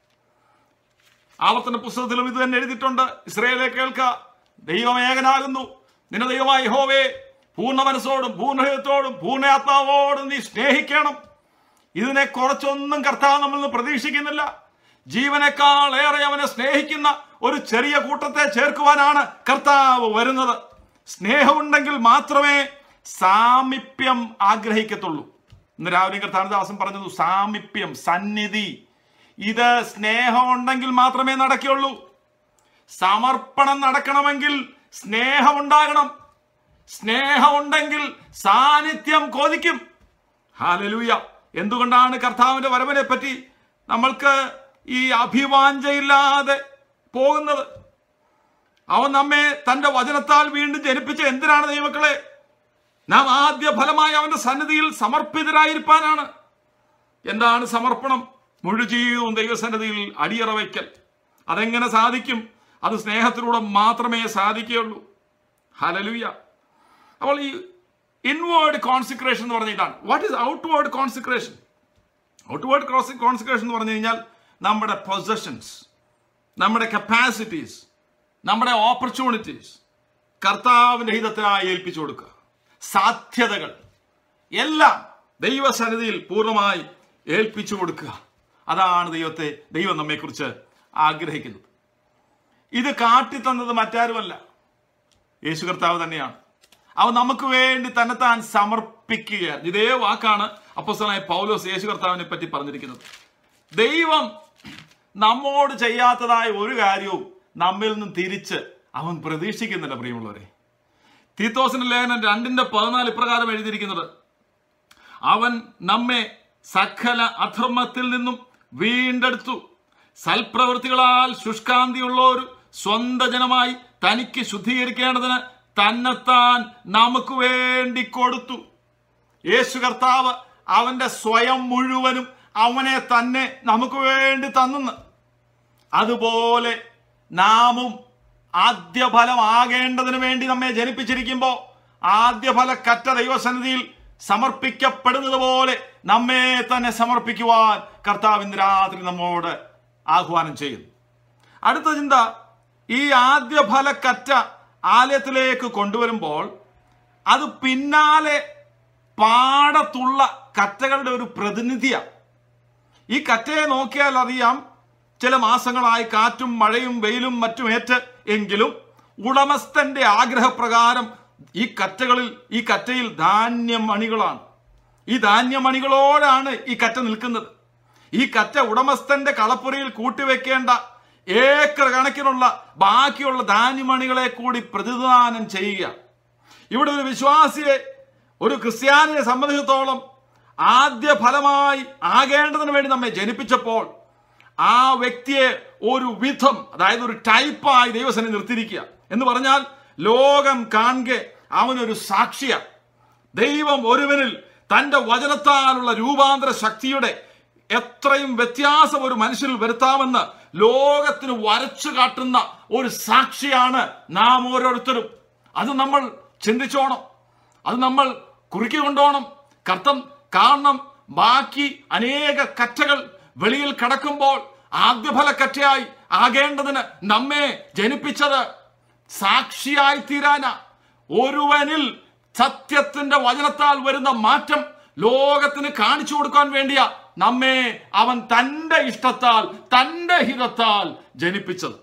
ആവർത്തന പുസ്തകത്തിലും ഇത് തന്നെ എഴുതിയിട്ടുണ്ട് ഇസ്രയേലെ കേൾക്ക ദൈവം ഏകനാകുന്നു നിന്റെ ദൈവമായ യഹോവേ പൂർണ്ണ മനസ്സോടും പൂർണ്ണ ഹൃദയത്തോടും പൂർണ്ണ ആത്മാവോടും നീ സ്നേഹിക്കണം ഇതിനെ കുറച്ചൊന്നും കർത്താവ് നമ്മൾ നിന്ന് പ്രതീക്ഷിക്കുന്നില്ല ജീവനേക്കാൾ ഏറെ അവനെ സ്നേഹിക്കുന്ന ഒരു ചെറിയ കൂട്ടത്തെ ചേർക്കുവാനാണ് കർത്താവ് വരുന്നത് സ്നേഹമുണ്ടെങ്കിൽ മാത്രമേ സാമീപ്യം ആഗ്രഹിക്കത്തുള്ളൂ ഇന്ന് രാവിലെ കർത്താനദാസൻ പറഞ്ഞത് സാമീപ്യം സന്നിധി ഇത് സ്നേഹമുണ്ടെങ്കിൽ മാത്രമേ നടക്കുകയുള്ളൂ സമർപ്പണം നടക്കണമെങ്കിൽ സ്നേഹമുണ്ടാകണം സ്നേഹമുണ്ടെങ്കിൽ സാന്നിധ്യം കൊതിക്കും ഹാലലൂയ എന്തുകൊണ്ടാണ് കർത്താവിന്റെ വരവിനെ പറ്റി നമ്മൾക്ക് ഈ അഭിവാഞ്ചയില്ലാതെ പോകുന്നത് അവൻ നമ്മെ തന്റെ വചനത്താൽ വീണ്ടും ജനിപ്പിച്ച എന്തിനാണ് ദൈവക്കളെ നാം ആദ്യ ഫലമായി അവന്റെ സന്നിധിയിൽ സമർപ്പിതരായിരിക്കാനാണ് എന്താണ് സമർപ്പണം മുഴുജീവവും ദൈവസന്നിധിയിൽ അടിയറ വയ്ക്കൽ അതെങ്ങനെ സാധിക്കും അത് സ്നേഹത്തിലൂടെ മാത്രമേ സാധിക്കുകയുള്ളൂ ഹലലുയ അപ്പോൾ ഈ ഇൻവേർഡ് കോൺസിക്രേഷൻ എന്ന് പറഞ്ഞ ഇതാണ് what is outward consecration outward consecration എന്ന് പറഞ്ഞു കഴിഞ്ഞാൽ നമ്മുടെ പൊസഷൻസ് നമ്മുടെ കപ്പാസിറ്റീസ് നമ്മുടെ ഓപ്പർച്യൂണിറ്റീസ് കർത്താവിന്റെ ഹിതത്തിനായി ഏൽപ്പിച്ചു കൊടുക്കുക സാധ്യതകൾ എല്ലാം ദൈവസന്നിധിയിൽ പൂർണ്ണമായി ഏൽപ്പിച്ചു കൊടുക്കുക അതാണ് ദൈവത്തെ ദൈവം നമ്മെക്കുറിച്ച് ആഗ്രഹിക്കുന്നത് ഇത് കാട്ടിത്തന്നത് മറ്റാരുമല്ല യേശു കർത്താവ് തന്നെയാണ് അവൻ നമുക്ക് വേണ്ടി തന്നെത്താൻ സമർപ്പിക്കുകയാണ് ഇതേ വാക്കാണ് അപ്പോസ്തലനായ പൗലോസ് യേശു കർത്താവിനെ പറ്റി പറഞ്ഞിരിക്കുന്നത് ദൈവം നമ്മോട് ചെയ്യാത്തതായ ഒരു കാര്യവും നമ്മിൽ നിന്നും തിരിച്ച് അവൻ പ്രതീക്ഷിക്കുന്നില്ല പ്രിയമുള്ളവരെ തീത്തോസിന്റെ ലേഖനം രണ്ടിന്റെ പതിനാല് ഇപ്രകാരം എഴുതിയിരിക്കുന്നത് അവൻ നമ്മെ സകല അധർമ്മത്തിൽ നിന്നും വീണ്ടെടുത്തു സൽപ്രവൃത്തികളാൽ ശുഷ്കാന്തിയുള്ള ഒരു സ്വന്ത ജനമായി തനിക്ക് ശുദ്ധീകരിക്കേണ്ടതിന് തന്നെത്താൻ നമുക്ക് വേണ്ടി കൊടുത്തു യേശു കർത്താവ് അവന്റെ സ്വയം മുഴുവനും അവനെ തന്നെ നമുക്ക് വേണ്ടി തന്നെന്ന് അതുപോലെ നാമും ആദ്യഫലമാകേണ്ടതിന് വേണ്ടി നമ്മെ ജനിപ്പിച്ചിരിക്കുമ്പോൾ ആദ്യഫല കറ്റ ദൈവസന്നിധിയിൽ സമർപ്പിക്കപ്പെടുന്നത് പോലെ നമ്മെ തന്നെ സമർപ്പിക്കുവാൻ കർത്താവ് ഇന്ന് രാത്രി നമ്മോട് ആഹ്വാനം ചെയ്യുന്നു അടുത്ത ചിന്ത ഈ ആദ്യഫല കറ്റ ആലയത്തിലേക്ക് കൊണ്ടുവരുമ്പോൾ അത് പിന്നാലെ പാടത്തുള്ള കറ്റകളുടെ ഒരു പ്രതിനിധിയാണ് ഈ കറ്റയെ നോക്കിയാൽ അറിയാം ചില മാസങ്ങളായി കാറ്റും മഴയും വെയിലും മറ്റും ഏറ്റ് എങ്കിലും ഉടമസ്ഥന്റെ ആഗ്രഹപ്രകാരം ഈ കറ്റകളിൽ ഈ കറ്റയിൽ ധാന്യമണികളാണ് ഈ ധാന്യമണികളോടാണ് ഈ കറ്റ നിൽക്കുന്നത് ഈ കറ്റ ഉടമസ്ഥന്റെ കളപ്പുരയിൽ കൂട്ടിവെക്കേണ്ട ഏക്കർ കണക്കിനുള്ള ബാക്കിയുള്ള ധാന്യമണികളെ കൂടി പ്രതിദാനം ചെയ്യുക ഇവിടെ ഒരു വിശ്വാസിയെ ഒരു ക്രിസ്ത്യാനിയെ സംബന്ധിച്ചിടത്തോളം ആദ്യ ഫലമായി ആകേണ്ടതിന് വേണ്ടി നമ്മെ ജനിപ്പിച്ചപ്പോൾ ആ വ്യക്തിയെ ഒരു വിധം അതായത് ഒരു ടൈപ്പായി ദൈവസനെ നിർത്തിയിരിക്കുക എന്ന് പറഞ്ഞാൽ ലോകം കാണെ അവനൊരു സാക്ഷിയ ദൈവം ഒരുവനിൽ തന്റെ വചനത്താലുള്ള രൂപാന്തര ശക്തിയുടെ എത്രയും വ്യത്യാസം ഒരു മനുഷ്യനിൽ വരുത്താമെന്ന് ലോകത്തിന് വരച്ചു കാട്ടുന്ന ഒരു സാക്ഷിയാണ് നാം ഓരോരുത്തരും അത് നമ്മൾ ചിന്തിച്ചോണം അത് നമ്മൾ കുറുക്കി കൊണ്ടോണം കർത്തം കാരണം ബാക്കി അനേക കറ്റകൾ വെളിയിൽ കടക്കുമ്പോൾ ആദ്യഫല കറ്റയായി ആകേണ്ടതിന് നമ്മെ ജനിപ്പിച്ചത് സാക്ഷിയായി തീരാന ഒരുവനിൽ സത്യത്തിന്റെ വചനത്താൽ വരുന്ന മാറ്റം ലോകത്തിന് കാണിച്ചു കൊടുക്കാൻ വേണ്ടിയാ നമ്മെ അവൻ തന്റെ ഇഷ്ടത്താൽ തന്റെ ഹിതത്താൽ ജനിപ്പിച്ചത്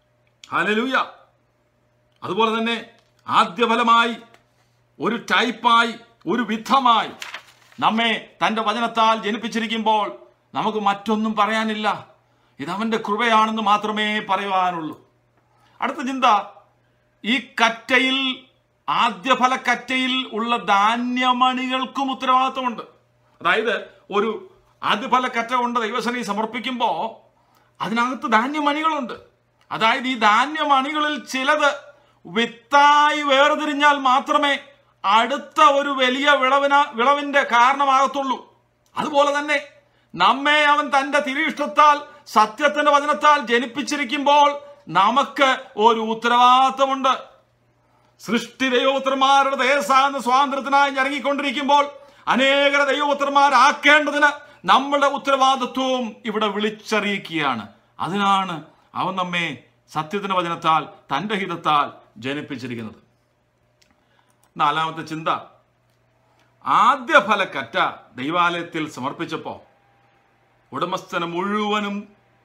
ഹലലൂയ അതുപോലെ തന്നെ ആദ്യഫലമായി ഒരു ടൈപ്പായി ഒരു വിധമായി നമ്മെ തന്റെ വചനത്താൽ ജനിപ്പിച്ചിരിക്കുമ്പോൾ നമുക്ക് മറ്റൊന്നും പറയാനില്ല ഇതവന്റെ കൃപയാണെന്ന് മാത്രമേ പറയുവാനുള്ളൂ അടുത്ത ചിന്ത ഈ കറ്റയിൽ ആദ്യഫല കറ്റയിൽ ഉള്ള ധാന്യമണികൾക്കും ഉത്തരവാദിത്വമുണ്ട് അതായത് ഒരു ആദ്യഫല കറ്റ കൊണ്ട് ദൈവസനെ സമർപ്പിക്കുമ്പോൾ അതിനകത്ത് ധാന്യമണികളുണ്ട് അതായത് ഈ ധാന്യമണികളിൽ ചിലത് വിത്തായി വേർതിരിഞ്ഞാൽ മാത്രമേ അടുത്ത ഒരു വലിയ വിളവിന വിളവിന്റെ കാരണമാകത്തുള്ളൂ അതുപോലെ തന്നെ നമ്മെ അവൻ തന്റെ തിരിഷ്ടത്താൽ സത്യത്തിന്റെ വചനത്താൽ ജനിപ്പിച്ചിരിക്കുമ്പോൾ നമുക്ക് ഒരു ഉത്തരവാദിത്വമുണ്ട് സൃഷ്ടി ദൈവപുത്രന്മാരുടെ ദേശാന്ന സ്വാതന്ത്ര്യത്തിനായി ഇറങ്ങിക്കൊണ്ടിരിക്കുമ്പോൾ അനേക ദൈവപുത്രന്മാരാക്കേണ്ടതിന് നമ്മളുടെ ഉത്തരവാദിത്വവും ഇവിടെ വിളിച്ചറിയിക്കുകയാണ് അതിനാണ് അവൻ നമ്മെ സത്യത്തിന്റെ വചനത്താൽ തന്റെ ഹിതത്താൽ ജനിപ്പിച്ചിരിക്കുന്നത് നാലാമത്തെ ചിന്ത ആദ്യ ഫലക്കറ്റ ദൈവാലയത്തിൽ സമർപ്പിച്ചപ്പോ ഉടമസ്ഥന് മുഴുവനും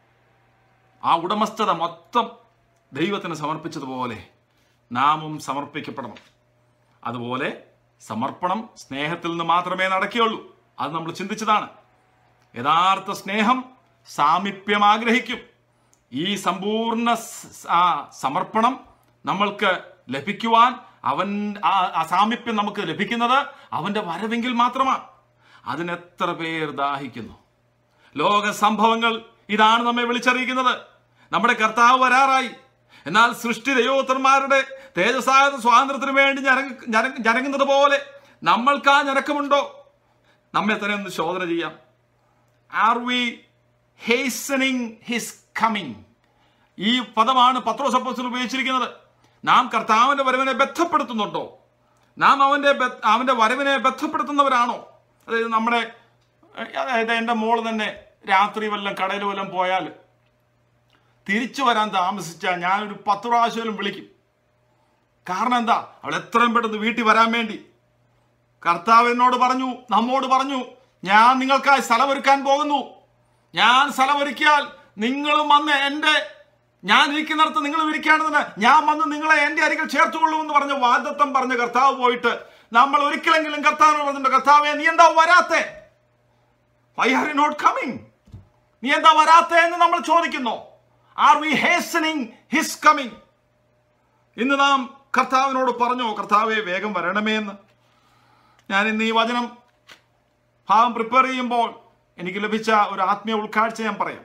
ആ ഉടമസ്ഥത മൊത്തം ദൈവത്തിന് സമർപ്പിച്ചതുപോലെ നാമും സമർപ്പിക്കപ്പെടണം അതുപോലെ സമർപ്പണം സ്നേഹത്തിൽ നിന്ന് മാത്രമേ നടക്കുകയുള്ളൂ അത് നമ്മൾ ചിന്തിച്ചതാണ് യഥാർത്ഥ സ്നേഹം സാമീപ്യം ആഗ്രഹിക്കും ഈ സമ്പൂർണ്ണ സ്- ആ സമർപ്പണം നമ്മൾക്ക് ലഭിക്കുവാൻ അവൻ ആ ആ സാമീപ്യം നമുക്ക് ലഭിക്കുന്നത് അവന്റെ വരവെങ്കിൽ മാത്രമാണ് അതിനെത്ര പേർ ദാഹിക്കുന്നു ലോക സംഭവങ്ങൾ ഇതാണ് നമ്മെ വിളിച്ചറിയിക്കുന്നത് നമ്മുടെ കർത്താവ് വരാറായി എന്നാൽ സൃഷ്ടി ദൈവോത്തന്മാരുടെ തേജസ്സായ സ്വാതന്ത്ര്യത്തിന് വേണ്ടി ഞരങ്ങ- ഞരങ്ങ- ഞരങ്ങുന്നത് പോലെ നമ്മൾക്ക് ആ ഞരക്കമുണ്ടോ നമ്മെ തന്നെ ഒന്ന് ശോധന ചെയ്യാം are we hastening his coming ഈ പദമാണ് പത്രോസപ്പോസിൽ ഉപയോഗിച്ചിരിക്കുന്നത് നാം കർത്താവിന്റെ വരവിനെ ബന്ധപ്പെടുത്തുന്നുണ്ടോ നാം അവന്റെ ബ- അവന്റെ വരവിനെ ബന്ധപ്പെടുത്തുന്നവരാണോ അതായത് നമ്മുടെ അതായത് എൻ്റെ മോള് തന്നെ രാത്രി വല്ലതും കടയിൽ വല്ലതും പോയാൽ തിരിച്ചു വരാൻ താമസിച്ചാൽ ഞാനൊരു പത്ത് പ്രാവശ്യം വിളിക്കും കാരണം എന്താ അവൾ എത്രയും പെട്ടെന്ന് വീട്ടിൽ വരാൻ വേണ്ടി കർത്താവ് എന്നോട് പറഞ്ഞു നമ്മോട് പറഞ്ഞു ഞാൻ നിങ്ങൾക്കായി സ്ഥലമൊരുക്കാൻ പോകുന്നു ഞാൻ സ്ഥലമൊരുക്കിയാൽ നിങ്ങളും വന്ന് എൻ്റെ ഞാൻ ഇരിക്കുന്നിടത്ത് നിങ്ങൾ ഇരിക്കുകയാണെന്ന് ഞാൻ വന്ന് നിങ്ങളെ എൻ്റെ അരികിൽ ചേർത്തുകൊള്ളുമെന്ന് പറഞ്ഞ വാദത്വം പറഞ്ഞ കർത്താവ് പോയിട്ട് നമ്മൾ ഒരിക്കലെങ്കിലും കർത്താവിനോട് പറഞ്ഞിട്ടുണ്ട് കർത്താവെ നീ എന്താ വരാത്തെ why are you not coming നീ എന്താ വരാത്തെ എന്ന് നമ്മൾ ചോദിക്കുന്നു are we hastening his coming ഇന്ന് നാം കർത്താവിനോട് പറഞ്ഞോ കർത്താവെ വേഗം വരണമേ എന്ന് ഞാൻ ഇന്ന് ഈ വചനം ഭാഗം പ്രിപ്പയർ ചെയ്യുമ്പോൾ എനിക്ക് ലഭിച്ച ഒരു ആത്മീയ ഉൾക്കാഴ്ച ഞാൻ പറയാം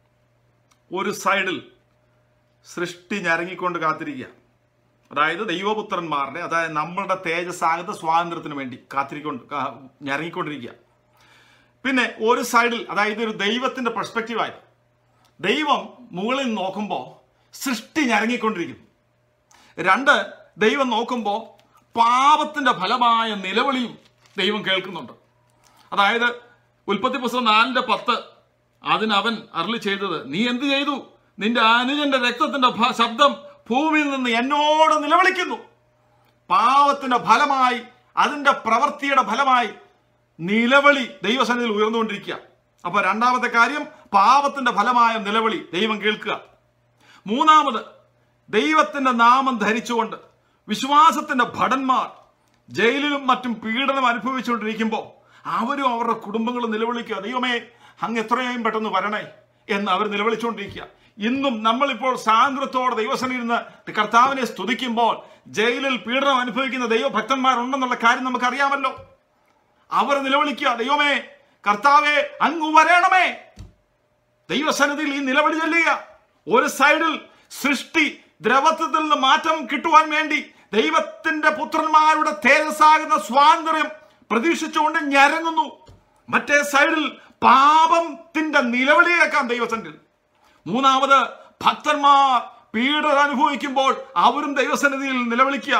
ഒരു സൈഡിൽ സൃഷ്ടി ഞരങ്ങിക്കൊണ്ട് കാത്തിരിക്കുക അതായത് ദൈവപുത്രന്മാരുടെ അതായത് നമ്മളുടെ തേജസ്സാകത്ത സ്വാതന്ത്ര്യത്തിന് വേണ്ടി കാത്തിരിക്കൊണ്ട് കാ- ഞരങ്ങിക്കൊണ്ടിരിക്കുക പിന്നെ ഒരു സൈഡിൽ അതായത് ഒരു ദൈവത്തിന്റെ പെർസ്പെക്റ്റീവായത് ദൈവം മുകളിൽ നോക്കുമ്പോൾ സൃഷ്ടി ഞരങ്ങിക്കൊണ്ടിരിക്കുന്നു രണ്ട് ദൈവം നോക്കുമ്പോൾ പാപത്തിന്റെ ഫലമായ നിലവിളിയും ദൈവം കേൾക്കുന്നുണ്ട് അതായത് ഉൽപ്പത്തി പുസ്തകം നാലിന്റെ പത്ത് അതിന് അവൻ അരളി ചെയ്തത് നീ എന്ത് ചെയ്തു നിന്റെ അനുജന്റെ രക്തത്തിന്റെ ഭ- ശബ്ദം ഭൂമിയിൽ നിന്ന് എന്നോട് നിലവിളിക്കുന്നു പാവത്തിന്റെ ഫലമായി അതിന്റെ പ്രവൃത്തിയുടെ ഫലമായി നിലവിളി ദൈവസന്നിധിയിൽ ഉയർന്നുകൊണ്ടിരിക്കുക അപ്പൊ രണ്ടാമത്തെ കാര്യം പാപത്തിന്റെ ഫലമായ നിലവിളി ദൈവം കേൾക്കുക മൂന്നാമത് ദൈവത്തിന്റെ നാമം ധരിച്ചുകൊണ്ട് വിശ്വാസത്തിന്റെ ഭടന്മാർ ജയിലിലും മറ്റും പീഡനം അനുഭവിച്ചുകൊണ്ടിരിക്കുമ്പോൾ അവരും അവരുടെ കുടുംബങ്ങളും നിലവിളിക്കുക ദൈവമേ അങ്ങ് എത്രയും പെട്ടെന്ന് വരണേ എന്ന് അവർ നിലവിളിച്ചുകൊണ്ടിരിക്കുക ഇന്നും നമ്മളിപ്പോൾ സ്വാതന്ത്ര്യത്തോടെ ദൈവസനിൽ നിന്ന് കർത്താവിനെ സ്തുതിക്കുമ്പോൾ ജയിലിൽ പീഡനം അനുഭവിക്കുന്ന ദൈവഭക്തന്മാരുണ്ടെന്നുള്ള കാര്യം നമുക്കറിയാമല്ലോ അവർ നിലവിളിക്കുക ദൈവമേ കർത്താവെ അങ്ങ് വരണമേ ദൈവസന്നിധിയിൽ ഈ നിലവിളി ചൊല്ലുക ഒരു സൈഡിൽ സൃഷ്ടി ദ്രവത്വത്തിൽ നിന്ന് മാറ്റം കിട്ടുവാൻ വേണ്ടി ദൈവത്തിന്റെ പുത്രന്മാരുടെ തേജസ്സാകുന്ന സ്വാതന്ത്ര്യം പ്രതീക്ഷിച്ചുകൊണ്ട് ഞരങ്ങുന്നു മറ്റേ സൈഡിൽ പാപത്തിന്റെ നിലവിളി കേൾക്കാം ദൈവസന്നിധിയിൽ മൂന്നാമത് ഭക്തന്മാർ പീഡനം അനുഭവിക്കുമ്പോൾ അവരും ദൈവസന്നിധിയിൽ നിലവിളിക്കുക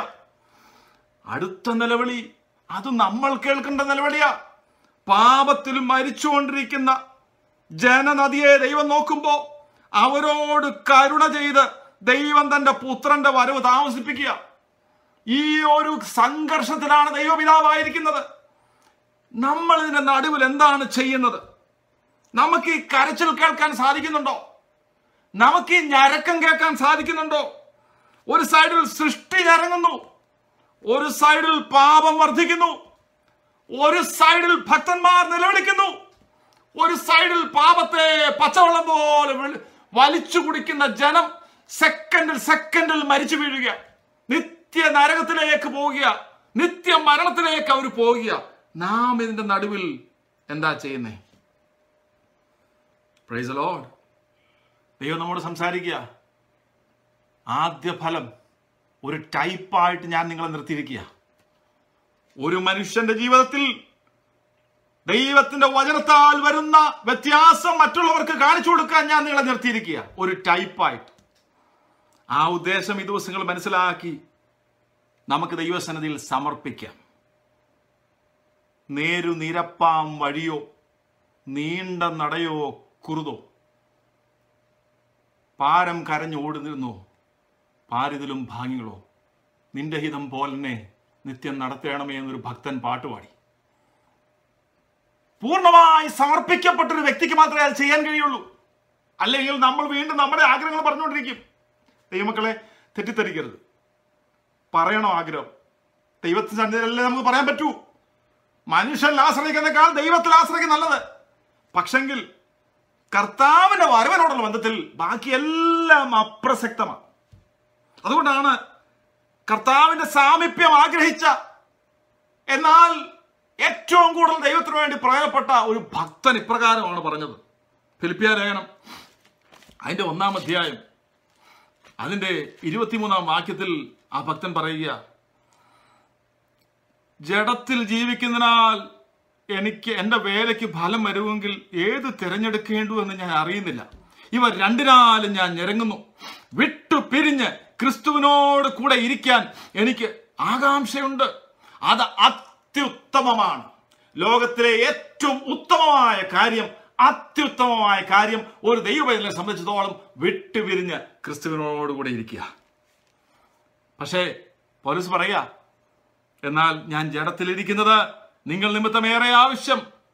അടുത്ത നിലവിളി അത് നമ്മൾ കേൾക്കേണ്ട നിലവിളിയാ പാപത്തിൽ മരിച്ചുകൊണ്ടിരിക്കുന്ന ജനനദിയെ ദൈവം നോക്കുമ്പോ അവരോട് കരുണ ചെയ്ത് ദൈവം തന്റെ പുത്രന്റെ വരവ് താമസിപ്പിക്കുക ഈ ഒരു സംഘർഷത്തിലാണ് ദൈവപിതാവായിരിക്കുന്നത് നമ്മൾ ഇതിന്റെ നടുവിൽ എന്താണ് ചെയ്യുന്നത് നമുക്ക് ഈ കരച്ചിൽ കേൾക്കാൻ സാധിക്കുന്നുണ്ടോ നമുക്ക് ഈ ഞരക്കം കേൾക്കാൻ സാധിക്കുന്നുണ്ടോ ഒരു സൈഡിൽ സൃഷ്ടി ഞരങ്ങുന്നു ഒരു സൈഡിൽ പാപം വർദ്ധിക്കുന്നു ഒരു സൈഡിൽ ഭക്തന്മാർ നിലവിളിക്കുന്നു ഒരു സൈഡിൽ പാപത്തെ പച്ചവെള്ളം പോലെ വെളി- വലിച്ചു കുടിക്കുന്ന ജനം സെക്കൻഡിൽ സെക്കൻഡിൽ മരിച്ചു വീഴുക നിത്യ നരകത്തിലേക്ക് പോവുക നിത്യ മരണത്തിലേക്ക് അവർ പോവുക നാം ഇതിന്റെ നടുവിൽ എന്താ ചെയ്യുന്നേ പ്രൈസ് ലോഡ് ദൈവം നമ്മോട് സംസാരിക്കുക ആദ്യ ഫലം ഒരു ടൈപ്പായിട്ട് ഞാൻ നിങ്ങളെ നിർത്തിയിരിക്കുക ഒരു മനുഷ്യന്റെ ജീവിതത്തിൽ ദൈവത്തിന്റെ വചനത്താൽ വരുന്ന വ്യത്യാസം മറ്റുള്ളവർക്ക് കാണിച്ചു കൊടുക്കാൻ ഞാൻ നിങ്ങളെ നിർത്തിയിരിക്കുക ഒരു ടൈപ്പായിട്ട് ആ ഉദ്ദേശം ഈ ദിവസങ്ങൾ മനസ്സിലാക്കി നമുക്ക് ദൈവസന്നിധിയിൽ സമർപ്പിക്കാം നേരു നിരപ്പാം വഴിയോ നീണ്ട നടയോ കുറുതോ പാരം കരഞ്ഞോടി നിന്നോ പാരിതിലും ഭാഗ്യങ്ങളോ നിന്റെ ഹിതം പോലെ നിത്യം നടത്തണമേ എന്നൊരു ഭക്തൻ പാട്ടുപാടി പൂർണ്ണമായി സമർപ്പിക്കപ്പെട്ട ഒരു വ്യക്തിക്ക് മാത്രമേ അത് ചെയ്യാൻ കഴിയുള്ളൂ അല്ലെങ്കിൽ നമ്മൾ വീണ്ടും നമ്മുടെ ആഗ്രഹങ്ങൾ പറഞ്ഞുകൊണ്ടിരിക്കും ദൈവമക്കളെ തെറ്റിദ്ധരിക്കരുത് പറയണോ ആഗ്രഹം ദൈവത്തിന്റെ സന്നിധിയിലല്ലേ നമുക്ക് പറയാൻ പറ്റൂ മനുഷ്യനിൽ ആശ്രയിക്കുന്നേക്കാൾ ദൈവത്തിൽ ആശ്രയിക്കുന്ന നല്ലത് പക്ഷെങ്കിൽ കർത്താവിന്റെ വരവനോടുള്ള ബന്ധത്തിൽ ബാക്കിയെല്ലാം അപ്രസക്തമാണ് അതുകൊണ്ടാണ് കർത്താവിന്റെ സാമീപ്യം ആഗ്രഹിച്ച എന്നാൽ ഏറ്റവും കൂടുതൽ ദൈവത്തിന് വേണ്ടി പ്രയോജനപ്പെട്ട ഒരു ഭക്തൻ ഇപ്രകാരമാണ് പറഞ്ഞത് ഫിലിപ്പിയ ലേഖനം അതിന്റെ ഒന്നാം അധ്യായം അതിന്റെ ഇരുപത്തിമൂന്നാം വാക്യത്തിൽ ആ ഭക്തൻ പറയുക ജഡത്തിൽ ജീവിക്കുന്നതിനാൽ എനിക്ക് എൻ്റെ വേലയ്ക്ക് ഫലം വരുമെങ്കിൽ ഏത് തിരഞ്ഞെടുക്കേണ്ടു എന്ന് ഞാൻ അറിയുന്നില്ല ഇവ രണ്ടിനാലും ഞാൻ ഞെരങ്ങുന്നു വിട്ടു പിരിഞ്ഞ് ക്രിസ്തുവിനോട് കൂടെ ഇരിക്കാൻ എനിക്ക് ആകാംക്ഷയുണ്ട് അത് അത്യുത്തമമാണ് ലോകത്തിലെ ഏറ്റവും ഉത്തമമായ കാര്യം അത്യുത്തമമായ കാര്യം ഒരു ദൈവവേദനെ സംബന്ധിച്ചിടത്തോളം വിട്ടുപിരിഞ്ഞ് ക്രിസ്തുവിനോട് കൂടെ ഇരിക്കുക പക്ഷേ പോലീസ് പറയുക എന്നാൽ ഞാൻ ജഡത്തിലിരിക്കുന്നത് നിങ്ങൾ നിമിത്തമേറെ ആവശ്യം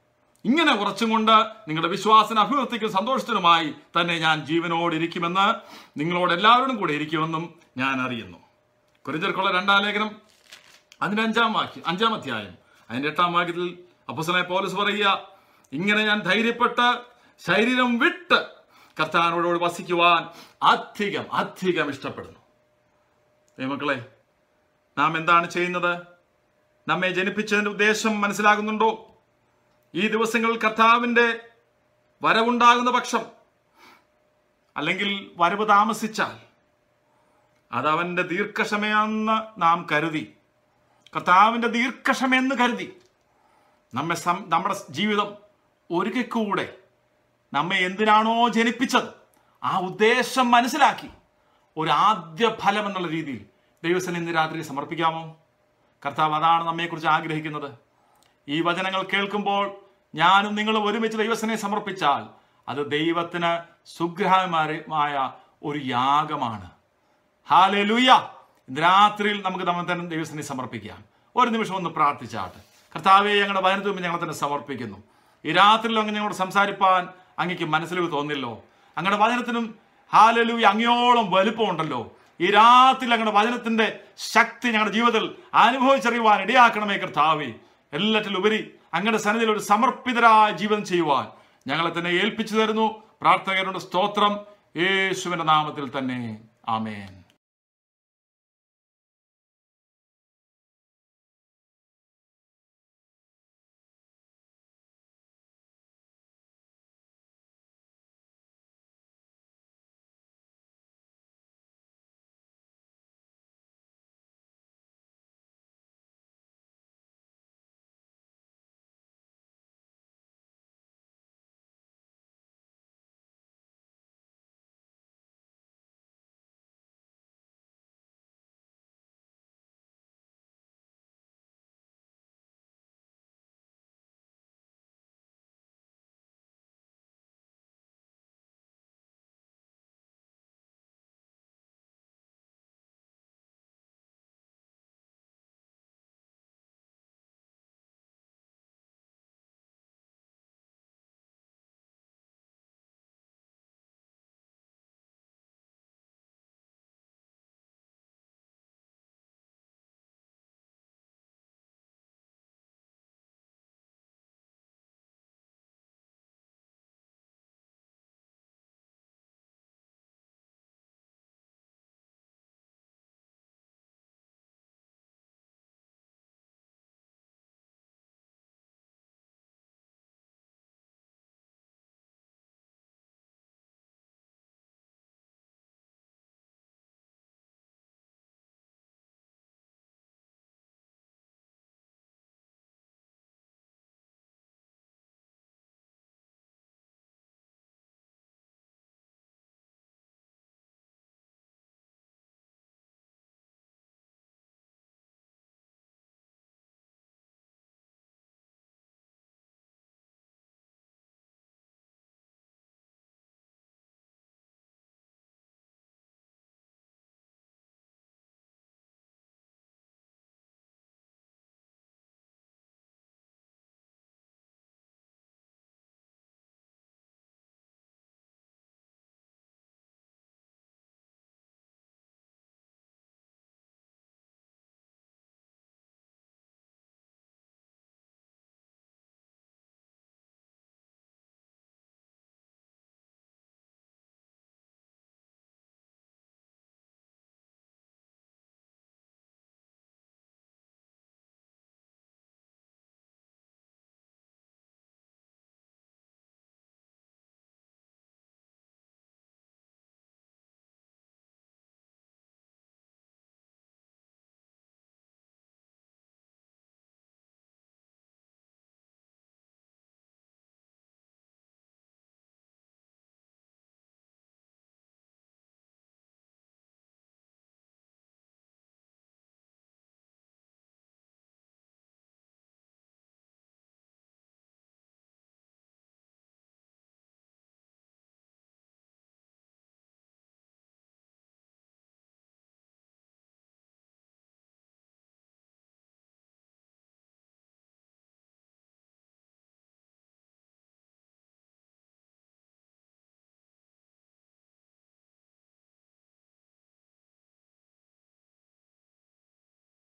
ഇങ്ങനെ ഉറച്ചും കൊണ്ട് നിങ്ങളുടെ വിശ്വാസന അഭിവൃദ്ധിക്കും സന്തോഷത്തിനുമായി തന്നെ ഞാൻ ജീവനോടിരിക്കുമെന്ന് നിങ്ങളോട് എല്ലാവരോടും കൂടെ ഇരിക്കുമെന്നും ഞാൻ അറിയുന്നു കുരിഞ്ചർക്കുള്ള രണ്ടാം ലേഖനം അതിന്റെ അഞ്ചാം വാക്യം അഞ്ചാം അധ്യായം അതിന്റെ എട്ടാം വാക്യത്തിൽ അപ്പസനെ പോലീസ് പറയുക ഇങ്ങനെ ഞാൻ ധൈര്യപ്പെട്ട് ശരീരം വിട്ട് കർത്താനോട് വസിക്കുവാൻ അധികം അധികം ഇഷ്ടപ്പെടുന്നു ദൈവമക്കളെ നാം എന്താണ് ചെയ്യുന്നത് നമ്മെ ജനിപ്പിച്ചതിന്റെ ഉദ്ദേശം മനസ്സിലാകുന്നുണ്ടോ ഈ ദിവസങ്ങളിൽ കർത്താവിന്റെ വരവുണ്ടാകുന്ന പക്ഷം അല്ലെങ്കിൽ വരവ് താമസിച്ചാൽ അത് അവന്റെ ദീർഘക്ഷമയെന്ന് നാം കരുതി കർത്താവിന്റെ ദീർഘക്ഷമയെന്ന് കരുതി നമ്മെ സം നമ്മുടെ ജീവിതം ഒരിക്കൽ കൂടെ നമ്മെ എന്തിനാണോ ജനിപ്പിച്ചത് ആ ഉദ്ദേശം മനസ്സിലാക്കി ഒരു ആദ്യ ഫലം എന്നുള്ള രീതിയിൽ ദൈവസന ഇന്ന് രാത്രി സമർപ്പിക്കാമോ കർത്താവ് അതാണ് നമ്മെക്കുറിച്ച് ആഗ്രഹിക്കുന്നത് ഈ വചനങ്ങൾ കേൾക്കുമ്പോൾ ഞാനും നിങ്ങളും ഒരുമിച്ച് ദൈവസനെ സമർപ്പിച്ചാൽ അത് ദൈവത്തിന് സുഗ്രഹമായ ഒരു യാഗമാണ് ഹാലലുയ ഇന്ന് രാത്രിയിൽ നമുക്ക് നമ്മൾ തന്നെ ദൈവസനെ സമർപ്പിക്കാം ഒരു നിമിഷം ഒന്ന് പ്രാർത്ഥിച്ചാട്ട് കർത്താവെ ഞങ്ങളുടെ വചനത്തിന് മുമ്പ് ഞങ്ങൾ തന്നെ സമർപ്പിക്കുന്നു ഈ രാത്രിയിൽ അങ്ങ് ഞങ്ങളോട് സംസാരിപ്പാൻ അങ്ങക്ക് മനസ്സിലേക്ക് തോന്നില്ലോ അങ്ങയുടെ വചനത്തിനും ഹാലലൂയ അങ്ങയോളം വലുപ്പമുണ്ടല്ലോ ഈ രാത്രിയിൽ അങ്ങയുടെ വചനത്തിന്റെ ശക്തി ഞങ്ങളുടെ ജീവിതത്തിൽ അനുഭവിച്ചറിയുവാൻ ഇടയാക്കണമേ കർത്താവേ എല്ലാറ്റിലും ഉപരി അങ്ങയുടെ സന്നിധിയിൽ ഒരു സമർപ്പിതരായ ജീവിതം ചെയ്യുവാൻ ഞങ്ങളെ തന്നെ ഏൽപ്പിച്ചു തരുന്നു പ്രാർത്ഥകരുടെ സ്തോത്രം യേശുവിന്റെ നാമത്തിൽ തന്നെ ആമേൻ